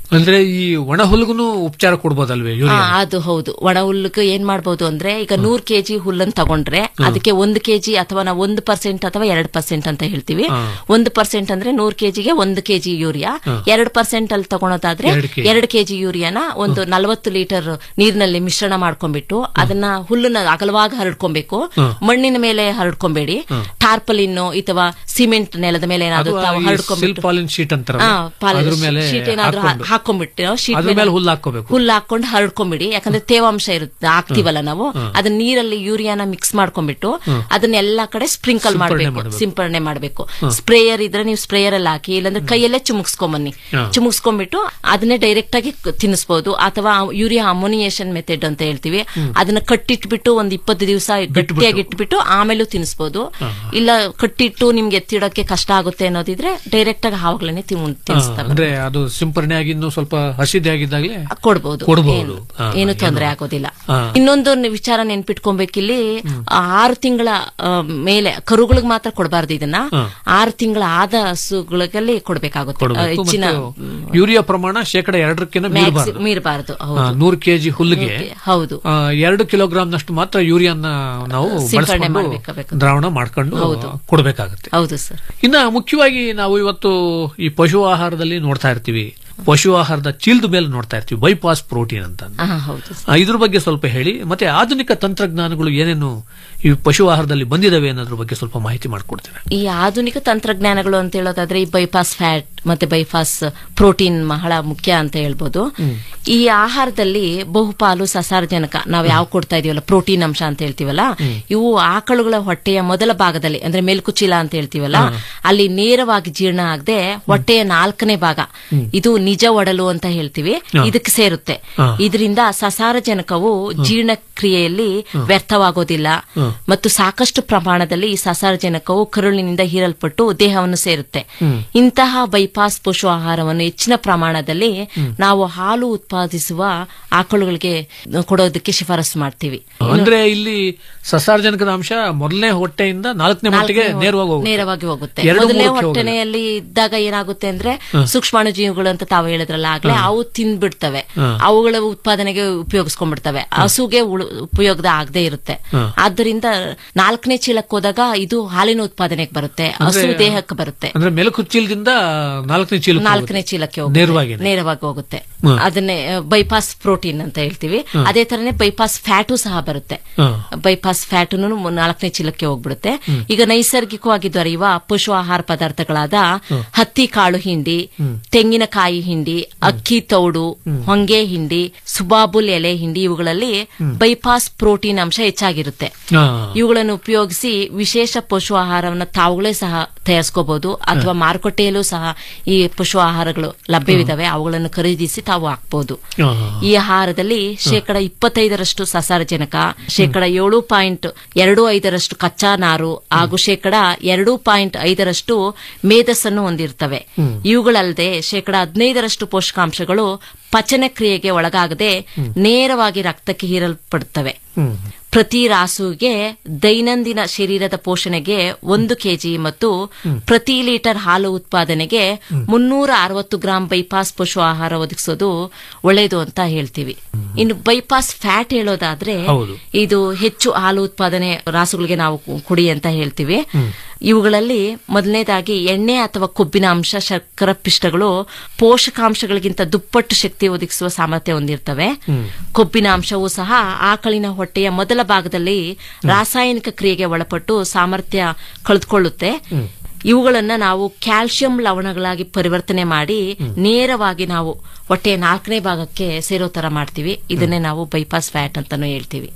ಅಂದ್ರೆ ಈ ಒಣ ಹುಲ್ಗುನು ಉಪಚಾರ ಕೊಡ್ಬೋದಲ್ವೇ ಹಾ, ಯೂರಿಯಾ ಅದು ಹೌದು ಒಣ ಹುಲ್ಲು ಏನ್ ಮಾಡ್ಬೋದು ಅಂದ್ರೆ ಈಗ ನೂರ್ ಕೆಜಿ ಹುಲ್ಲನ್ನು ತಗೊಂಡ್ರೆ ಅದಕ್ಕೆ ಒಂದು ಕೆಜಿ ಅಥವಾ ನಾವು ಒಂದು ಪರ್ಸೆಂಟ್ ಅಥವಾ ಎರಡು ಪರ್ಸೆಂಟ್ ಅಂತ ಹೇಳ್ತೀವಿ ಹಾ. ಒಂದು ಪರ್ಸೆಂಟ್ ಅಂದ್ರೆ ನೂರ್ ಕೆಜಿಗೆ ಒಂದು ಕೆಜಿ ಯೂರಿಯಾ ಹಾ. ಎರಡು ಪರ್ಸೆಂಟ್ ಅಲ್ಲಿ ತಗೊಳೋದಾದ್ರೆ ಎರಡು kg. ಎರಡು ಕೆಜಿ ಯೂರಿಯಾನ ಒಂದು ನಲವತ್ತು ಲೀಟರ್ ನೀರಿನಲ್ಲಿ ಮಿಶ್ರಣ ಮಾಡ್ಕೊಂಡ್ಬಿಟ್ಟು ಅದನ್ನ ಹುಲ್ಲನ್ನ ಅಗಲವಾಗಿ ಹರಡ್ಕೊಬೇಕು ಹಾ. ಮಣ್ಣಿನ ಮೇಲೆ ಹರಡ್ಕೊಬೇಡಿ ಟಾರ್ಪಲಿನ್ನು ಅಥವಾ ಸಿಮೆಂಟ್ ನೆಲದ ಮೇಲೆ ಏನಾದ್ರು ಅಥವಾ ತಾವು ಈ ಹರಡ್ಕೊಂಡ್ಬಿಟ್ಟು ಸಿಲ್ಪಾಲಿನ್ ಶೀಟ್ ಅಂತಾರಲ್ಲ, ಹಾ, ಪಾಲಿ- ಅದ್ರ ಮೇಲೆ ಶೀಟ್ ಏನಾದ್ರು ಹಾ- ಹಾಕ್ಕೊಂಡು. ಹಾಕೊಂಡ್ಬಿಟ್ಟು ಶೀಟ್ ಅದ್ರ ಮೇಲೆ ಹುಲ್ಲು ಹಾಕ್ಕೋಬೇಕು. ಹುಲ್ಲು ಹಾಕೊಂಡು ಹರಡ್ಕೊಂಬಿಡಿ ಯಾಕಂದ್ರೆ ತೇವಾಂಶ ಇರುತ್ತೆ ಹಾಕ್ತಿವಲ್ಲ ನಾವು ಅದನ್ನ ನೀರಲ್ಲಿ ಯೂರಿಯಾನ ಮಿಕ್ಸ್ ಮಾಡ್ಕೊಂಡ್ಬಿಟ್ಟು ಅದನ್ನೆಲ್ಲಾ ಕಡೆ ಸ್ಪ್ರಿಂಕಲ್ ಸಿಂಪರಣೆ ಮಾಡಬೇಕು ಮಾಡ್ಬೇಕು. ಸಿಂಪರಣೆ ಮಾಡಬೇಕು ಸ್ಪ್ರೇಯರ್ ಇದ್ರೆ ನೀವು ಸ್ಪ್ರೇಯರ್ ಅಲ್ಲಿ ಹಾಕಿ ಇಲ್ಲಾಂದ್ರೆ ಕೈಯಲ್ಲೇ ಚುಮುಕ್ಸ್ಕೊಂಬನ್ನಿ ಹಾ. ಚುಮುಕ್ಸ್ಕೊಂಡ್ಬಿಟ್ಟು ಅದನ್ನೇ ಡೈರೆಕ್ಟ್ ಆಗಿ ಕ- ತಿನ್ನಿಸ್ಬೋದು ಅಥವಾ ಯೂರಿಯಾ ಅಮೋನಿಯೇಷನ್ ಮೆಥಡ್ ಅಂತ ಹೇಳ್ತೀವಿ ಅದನ್ನ ಕಟ್ಟಿಟ್ಬಿಟ್ಟು ಒಂದ್ ಇಪ್ಪತ್ತು ದಿವಸ ಗಟ್ಟಿಯಾಗಿ ಇಟ್ಬಿಟ್ಟು ಆಮೇಲೂ ತಿನ್ನಿಸ್ಬೋದು ಇಲ್ಲ ಕಟ್ಟಿಟ್ಟು ನಿಮ್ಗೆ ಎತ್ತಿಡೋಕೆ ಕಷ್ಟ ಆಗುತ್ತೆ ಅನ್ನೋದಿದ್ರೆ ಡೈರೆಕ್ಟ್ ಆಗಿ ಹಾವುಗಳನ್ನೇ ತಿನ್- ತಿನ್ನಿಸ್ತಾರೆ ಅಂದ್ರೆ ಅದು ಸಿಂಪರಣೆ ಆಗಿ ಇನ್ನು ಸ್ವಲ್ಪ ಹಸಿದೆ ಆಗಿದ್ದಾಗಲೇ ಕೊಡ್ಬೋದು ಕೊಡ್ಬೋದು. ಏನು- ಹಾ, ಏನು ಏನು- ತೊಂದರೆ ಆಗೋದಿಲ್ಲ ಹಾ. ಇನ್ನೊಂದು ನ- ವಿಚಾರ ನೆನ್ಪಿಟ್ಕೊಬೇಕಿಲ್ಲಿ ಆರು ತಿಂಗಳ ಆ, ಮೇಲೆ ಕರುಗಳಿಗೆ ಮಾತ್ರ ಕೊಡಬಾರ್ದು ಇದನ್ನ ಹಾ. ಆರು ತಿಂಗಳ ಆದ ಹಸುಗಳಲ್ಲಿ ಕೊಡ್ಬೇಕಾಗುತ್ತೆ ಆ, ಕೊಡಬೇಕು ಹೆಚ್ಚಿನ ಮತ್ತು ಯೂರಿಯಾ ಪ್ರಮಾಣ ಶೇಕಡ ಎರಡರಕ್ಕಿಂತ ಮೀರಬಾರದು ಮೀರಬಾರದು ಆ, ಹೌದು ನೂರು ಕೆಜಿ ಹುಲ್ಲಿಗೆ ಹೌದು ಆ, ಎರಡು ಕಿಲೋಗ್ರಾಮ್ ನಷ್ಟು ಮಾತ್ರ ಯೂರಿಯಾನ ನಾವು ಸಿಂಪರಣೆ ಬಳಸ್ಕೊಂಡು ಮಾಡ್ಬೇಕಾಗಬೇಕು. ದ್ರಾವಣ ಮಾಡ್ಕೊಂಡು ಹೌದು. ಕೊಡಬೇಕಾಗುತ್ತೆ ಹೌದು ಸರ್ ಇನ್ನ ಮುಖ್ಯವಾಗಿ ನಾವು ಇವತ್ತು ಈ ಪಶು ಆಹಾರದಲ್ಲಿ ನೋಡ್ತಾ ಇರ್ತೀವಿ ಪಶು ಆಹಾರದ ಚೀಲದ ಮೇಲೆ ನೋಡ್ತಾ ಇರ್ತೀವಿ ಬೈಪಾಸ್ ಪ್ರೋಟೀನ್ ಅಂತ ಹಾ ಹೌದು ಆ, ಇದ್ರ ಬಗ್ಗೆ ಸ್ವಲ್ಪ ಹೇಳಿ ಮತ್ತೆ ಆಧುನಿಕ ತಂತ್ರಜ್ಞಾನಗಳು ಏನೇನು ಈ ಪಶು ಆಹಾರದಲ್ಲಿ ಬಂದಿದಾವೆ ಅನ್ನೋದ್ರ ಬಗ್ಗೆ ಸ್ವಲ್ಪ ಮಾಹಿತಿ ಮಾಡಿಕೊಡ್ತೀರಾ ಈ ಆಧುನಿಕ ತಂತ್ರಜ್ಞಾನಗಳು ಅಂತ ಹೇಳೋದಾದ್ರೆ ಈ ಬೈಪಾಸ್ ಫ್ಯಾಟ್ ಮತ್ತೆ ಬೈಪಾಸ್ ಪ್ರೋಟೀನ್ ಬಹಳ ಮುಖ್ಯ ಅಂತ ಹೇಳ್ಬೋದು ಈ ಆಹಾರದಲ್ಲಿ ಬಹುಪಾಲು ಸಸಾರಜನಕ ನಾವು ಯಾವ ಕೊಡ್ತಾ ಇದೀವಲ್ಲ ಪ್ರೋಟೀನ್ ಅಂಶ ಅಂತ ಹೇಳ್ತೀವಲ್ಲ ಇವು ಆಕಳುಗಳ ಹೊಟ್ಟೆಯ ಮೊದಲ ಭಾಗದಲ್ಲಿ ಅಂದ್ರೆ ಮೇಲ್ಕುಚೀಲ ಅಂತ ಹೇಳ್ತೀವಲ್ಲ ಅಲ್ಲಿ ನೇರವಾಗಿ ಜೀರ್ಣ ಆಗದೆ ಹೊಟ್ಟೆಯ ನಾಲ್ಕನೇ ಭಾಗ ಇದು ನಿಜ ಒಡಲು ಅಂತ ಹೇಳ್ತೀವಿ ಇದಕ್ಕೆ ಸೇರುತ್ತೆ ಹಾ. ಇದರಿಂದ ಸಸಾರಜನಕವು ಜೀರ್ಣಕ್ರಿಯೆಯಲ್ಲಿ ವ್ಯರ್ಥವಾಗೋದಿಲ್ಲ ಮತ್ತು ಸಾಕಷ್ಟು ಪ್ರಮಾಣದಲ್ಲಿ ಈ ಸಸಾರಜನಕವು ಕರುಳಿನಿಂದ ಹೀರಲ್ಪಟ್ಟು ದೇಹವನ್ನು ಸೇರುತ್ತೆ ಇಂತಹ ಬೈಪಾಸ್ ಪಶು ಆಹಾರವನ್ನು ಹೆಚ್ಚಿನ ಪ್ರಮಾಣದಲ್ಲಿ ನಾವು ಹಾಲು ಉತ್ಪಾದಿಸುವ ಆಕಳುಗಳಿಗೆ ಕೊಡೋದಕ್ಕೆ ಶಿಫಾರಸು ಮಾಡ್ತೀವಿ ಅಂದ್ರೆ ಇಲ್ಲಿ ಸಸಾರಜನಕದ ಅಂಶ ಮೊದಲನೇ ಹೊಟ್ಟೆಯಿಂದ ನಾಲ್ಕನೇ ಮಟ್ಟಿಗೆ ನಾಲ್ಕನೇ ನೇರವಾಗಿ ಹೋಗುತ್ತೆ. ನೇರವಾಗಿ ಹೋಗುತ್ತೆ ಎರಡು ಮೊದಲನೇ ಮೂರಕ್ಕೆ ಹೋಗಲ್ಲ. ಹೊಟ್ಟೆನೆಯಲ್ಲಿ ಇದ್ದಾಗ ಏನಾಗುತ್ತೆ ಅಂದ್ರೆ ಸೂಕ್ಷ್ಮಾಣು ಜೀವಿಗಳು ಅಂತ ತಾವು ಹೇಳಿದ್ರಲ್ಲ ಆಗ್ಲೇ ಅವು ತಿಂದ್ಬಿಡ್ತವೆ ಹಾ. ಅವುಗಳ ಉತ್ಪಾದನೆಗೆ ಉಪಯೋಗಿಸ್ಕೊಂಡ್ಬಿಡ್ತವೆ ಹಸುಗೆ ಉಳು- ಉಪಯೋಗದ ಆಗದೆ ಇರುತ್ತೆ ಹಾ. ಆದ್ದರಿಂದ ನಾಲ್ಕನೇ ಚೀಲಕ್ಕೆ ಹೋದಾಗ ಇದು ಹಾಲಿನ ಉತ್ಪಾದನೆಗೆ ಬರುತ್ತೆ ಹಸು ಅಂದ್ರೆ- ದೇಹಕ್ಕೆ ಬರುತ್ತೆ ಅಂದ್ರೆ ಮೆಲುಕು ಚೀಲದಿಂದ ನಾಲ್ಕನೇ ಚೀಲ ನಾಲ್ಕನೇ ಚೀಲಕ್ಕೆ ಹೋಗುತ್ತೆ ನೇರವಾಗಿ ನೇರವಾಗಿ ಹೋಗುತ್ತೆ ಹಾ. ಅದನ್ನೇ ಬೈಪಾಸ್ ಪ್ರೋಟೀನ್ ಅಂತ ಹೇಳ್ತೀವಿ ಅದೇ ತರನೇ ಬೈಪಾಸ್ ಫ್ಯಾಟು ಸಹ ಬರುತ್ತೆ ಬೈಪಾಸ್ ಫ್ಯಾಟು ನಾಲ್ಕನೇ ಚೀಲಕ್ಕೆ ಹೋಗ್ಬಿಡುತ್ತೆ ಈಗ ನೈಸರ್ಗಿಕವಾಗಿ ದೊರೆಯುವ ಪಶು ಆಹಾರ ಪದಾರ್ಥಗಳಾದ ಹತ್ತಿ ಕಾಳು ಹಿಂಡಿ ತೆಂಗಿನಕಾಯಿ ಹಿಂಡಿ ಅಕ್ಕಿ ತೌಡು ಹೊಂಗೆ ಹಿಂಡಿ ಸುಬಾಬುಲ್ ಎಲೆ ಹಿಂಡಿ ಇವುಗಳಲ್ಲಿ ಬೈಪಾಸ್ ಪ್ರೋಟೀನ್ ಅಂಶ ಹೆಚ್ಚಾಗಿರುತ್ತೆ ಇವುಗಳನ್ನು ಉಪಯೋಗಿಸಿ ವಿಶೇಷ ಪಶು ಆಹಾರವನ್ನು ತಾವುಗಳೇ ಸಹ ತಯಾರಿಸ್ಕೋಬಹುದು ಅಥವಾ ಮಾರುಕಟ್ಟೆಯಲ್ಲೂ ಸಹ ಈ ಪಶು ಆಹಾರಗಳು ಲಭ್ಯವಿದಾವೆ ಅವುಗಳನ್ನು ಖರೀದಿಸಿ ತಾವು ಹಾಕ್ಬಹುದು ಈ ಆಹಾರದಲ್ಲಿ ಶೇಕಡ ಇಪ್ಪತ್ತೈದರಷ್ಟು ಸಸಾರಜನಕ ಶೇಕಡ ಏಳು ಪಾಯಿಂಟ್ ಎರಡು ಐದರಷ್ಟು ಕಚ್ಚಾ ನಾರು ಹಾಗೂ ಶೇಕಡ ಎರಡು ಪಾಯಿಂಟ್ ಐದರಷ್ಟು ಮೇಧಸ್ಸನ್ನು ಹೊಂದಿರ್ತವೆ ಇವುಗಳಲ್ಲದೆ ಶೇಕಡ ಹದಿನೈದರಷ್ಟು ಪೋಷಕಾಂಶಗಳು ಪಚನ ಕ್ರಿಯೆಗೆ ಒಳಗಾಗದೆ ನೇರವಾಗಿ ರಕ್ತಕ್ಕೆ ಹೀರಲ್ಪಡುತ್ತವೆ ಪ್ರತಿ ರಾಸುಗೆ ದೈನಂದಿನ ಶರೀರದ ಪೋಷಣೆಗೆ ಒಂದು ಕೆಜಿ ಮತ್ತು ಪ್ರತಿ ಲೀಟರ್ ಹಾಲು ಉತ್ಪಾದನೆಗೆ ಮುನ್ನೂರ ಅರವತ್ತು ಗ್ರಾಂ ಬೈಪಾಸ್ ಪಶು ಆಹಾರ ಒದಗಿಸೋದು ಒಳ್ಳೆಯದು ಅಂತ ಹೇಳ್ತೀವಿ ಇನ್ನು ಬೈಪಾಸ್ ಫ್ಯಾಟ್ ಹೇಳೋದಾದ್ರೆ ಹೌದು. ಇದು ಹೆಚ್ಚು ಹಾಲು ಉತ್ಪಾದನೆ ರಾಸುಗಳಿಗೆ ನಾವು ಕುಡಿ ಅಂತ ಹೇಳ್ತೀವಿ ಇವುಗಳಲ್ಲಿ ಮೊದಲನೇದಾಗಿ ಎಣ್ಣೆ ಅಥವಾ ಕೊಬ್ಬಿನ ಅಂಶ ಶರ್ಕರ ಪಿಷ್ಟಗಳು ಪೋಷಕಾಂಶಗಳಿಗಿಂತ ದುಪ್ಪಟ್ಟು ಶಕ್ತಿ ಒದಗಿಸುವ ಸಾಮರ್ಥ್ಯ ಹೊಂದಿರ್ತವೆ ಕೊಬ್ಬಿನ ಅಂಶವೂ ಸಹ ಆಕಳಿನ ಹೊಟ್ಟೆಯ ಮೊದಲ ಭಾಗದಲ್ಲಿ ರಾಸಾಯನಿಕ ಕ್ರಿಯೆಗೆ ಒಳಪಟ್ಟು ಸಾಮರ್ಥ್ಯ ಕಳೆದುಕೊಳ್ಳುತ್ತೆ ಇವುಗಳನ್ನ ನಾವು ಕ್ಯಾಲ್ಸಿಯಂ ಲವಣಗಳಾಗಿ ಪರಿವರ್ತನೆ ಮಾಡಿ ನೇರವಾಗಿ ನಾವು ಹೊಟ್ಟೆಯ ನಾಲ್ಕನೇ ಭಾಗಕ್ಕೆ ಸೇರೋ ತರ ಮಾಡ್ತೀವಿ ಇದನ್ನೇ ನಾವು ಬೈಪಾಸ್ ಫ್ಯಾಟ್ ಅಂತಾನು ಹೇಳ್ತೀವಿ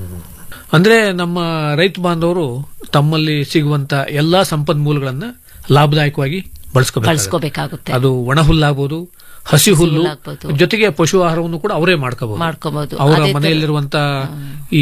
ಅಂದ್ರೆ ನಮ್ಮ ರೈತ ಬಾಂಧವರು ತಮ್ಮಲ್ಲಿ ಸಿಗುವಂತ ಎಲ್ಲಾ ಸಂಪನ್ಮೂಲಗಳನ್ನ ಲಾಭದಾಯಕವಾಗಿ ಬಳಸ್ಕೋಬೇಕು ಬಳಸ್ಕೋಬೇಕಾಗುತ್ತೆ ಅದು ಒಣ ಹುಲ್ಲಾಗ್ಬೋದು ಹಸಿ ಹುಲ್ಲು ಹುಲ್ಲಾಗ್ಬೋದು. ಜೊತೆಗೆ ಪಶು ಆಹಾರವನ್ನು ಕೂಡ ಅವರೇ ಮಾಡ್ಕೋಬಹುದು ಮಾಡ್ಕೋಬಹುದು ಅವರ ಅದೇ ತರ- ಮನೆಯಲ್ಲಿರುವಂತ ಈ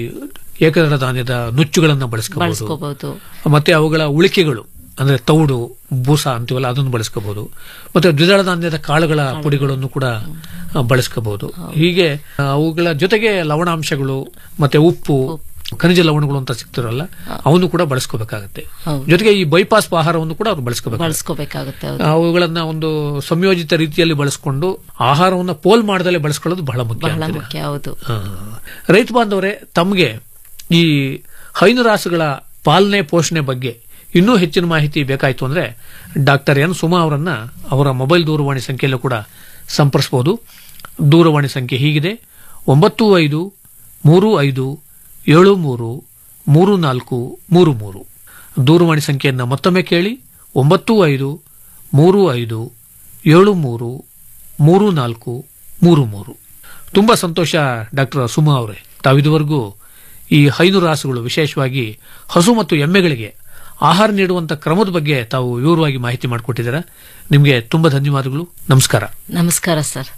ಏಕದಳ ಧಾನ್ಯದ ನುಚ್ಚುಗಳನ್ನ ಬಳಸ್ಕೋಬಹುದು ಬಳಸ್ಕೋಬಹುದು ಮತ್ತೆ ಅವುಗಳ ಉಳಿಕೆಗಳು ಅಂದ್ರೆ ತೌಡು ಬೂಸ ಅಂತೀವಲ್ಲ ಅದನ್ನು ಬಳಸ್ಕೋಬಹುದು ಮತ್ತೆ ದ್ವಿದಳ ಧಾನ್ಯದ ಕಾಳುಗಳ ಪುಡಿಗಳನ್ನು ಕೂಡ ಆ, ಬಳಸ್ಕೋಬಹುದು ಹೀಗೆ ಆ, ಅವುಗಳ ಜೊತೆಗೆ ಲವಣಾಂಶಗಳು ಮತ್ತೆ ಉಪ್ಪು ಖನಿಜ ಲವಣಗಳು ಅಂತ ಸಿಗ್ತಿರಲ್ಲ ಅವನು ಕೂಡ ಬಳಸ್ಕೋಬೇಕಾಗತ್ತೆ ಹೌದು. ಜೊತೆಗೆ ಈ ಬೈಪಾಸ್ ಆಹಾರವನ್ನು ಕೂಡ ಅವ್ರು ಬಳಸ್ಕೋಬೇಕು ಬಳಸ್ಕೋಬೇಕಾಗುತ್ತೆ ಹೌದು. ಅವುಗಳನ್ನ ಒಂದು ಸಂಯೋಜಿತ ರೀತಿಯಲ್ಲಿ ಬಳಸ್ಕೊಂಡು ಆಹಾರವನ್ನ ಪೋಲ್ ಮಾಡದಲ್ಲೇ ಬಳಸ್ಕೊಳ್ಳೋದು ಬಹಳ ಮುಖ್ಯ ಬಹಳ ಅಂತೀರಾ? ಮುಖ್ಯ ಹೌದು ಆ, ರೈತ ಬಾಂಧವರೇ ತಮಗೆ ಈ ಹೈನುರಾಸುಗಳ ಪಾಲನೆ ಪೋಷಣೆ ಬಗ್ಗೆ ಇನ್ನೂ ಹೆಚ್ಚಿನ ಮಾಹಿತಿ ಬೇಕಾಯಿತು ಅಂದ್ರೆ ಡಾಕ್ಟರ್ ಎನ್ ಸುಮಾ ಅವರನ್ನ ಅವರ ಮೊಬೈಲ್ ದೂರವಾಣಿ ಸಂಖ್ಯೆಯಲ್ಲೂ ಕೂಡ ಸಂಪರ್ಸಬಹುದು ದೂರವಾಣಿ ಸಂಖ್ಯೆ ಹೀಗಿದೆ ಒಂಬತ್ತು ಐದು ಮೂರು ಐದು ಏಳು ಮೂರು ಮೂರು ನಾಲ್ಕು ಮೂರು ಮೂರು ದೂರವಾಣಿ ಸಂಖ್ಯೆಯನ್ನು ಮತ್ತೊಮ್ಮೆ ಕೇಳಿ ಒಂಬತ್ತು ಐದು ಮೂರು ಐದು ಏಳು ಮೂರು ಮೂರು ನಾಲ್ಕು ಮೂರು ಮೂರು ತುಂಬಾ ಸಂತೋಷ ಡಾಕ್ಟರ್ ಸುಮಾ ಅವರೇ ತಾವಿದುವರೆಗೂ ಈ ಹೈನು ರಾಸುಗಳು ವಿಶೇಷವಾಗಿ ಹಸು ಮತ್ತು ಎಮ್ಮೆಗಳಿಗೆ ಆಹಾರ ನೀಡುವಂತ ಕ್ರಮದ ಬಗ್ಗೆ ತಾವು ವಿವರವಾಗಿ ಮಾಹಿತಿ ಮಾಡಿಕೊಟ್ಟಿದ್ದೀರಾ ನಿಮಗೆ ತುಂಬಾ ಧನ್ಯವಾದಗಳು ನಮಸ್ಕಾರ ನಮಸ್ಕಾರ ಸರ್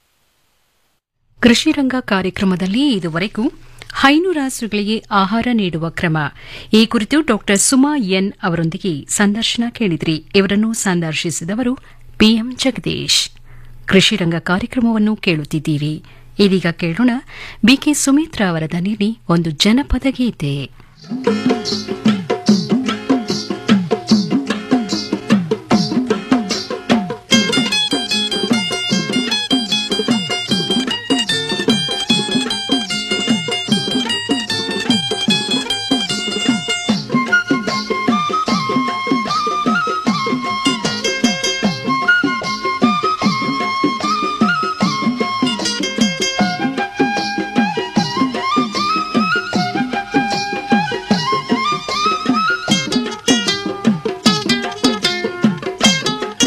ಕೃಷಿ ರಂಗ ಕಾರ್ಯಕ್ರಮದಲ್ಲಿ ಇದುವರೆಗೂ ಹೈನುರಾಸುಗಳಿಗೆ ಆಹಾರ ನೀಡುವ ಕ್ರಮ ಈ ಕುರಿತು ಡಾಕ್ಟರ್ ಸುಮಾ ಎನ್ ಅವರೊಂದಿಗೆ ಸಂದರ್ಶನ ಕೇಳಿದ್ರಿ ಇವರನ್ನು ಸಂದರ್ಶಿಸಿದವರು ಪಿಎಂ ಜಗದೀಶ್ ಕೃಷಿ ರಂಗ ಕಾರ್ಯಕ್ರಮವನ್ನು ಕೇಳುತ್ತಿದ್ದೀರಿ ಇದೀಗ ಕೇಳೋಣ ಬಿಕೆ ಸುಮಿತ್ರಾ ಅವರ ದನಿಯಲ್ಲಿ ಒಂದು ಜನಪದ ಗೀತೆ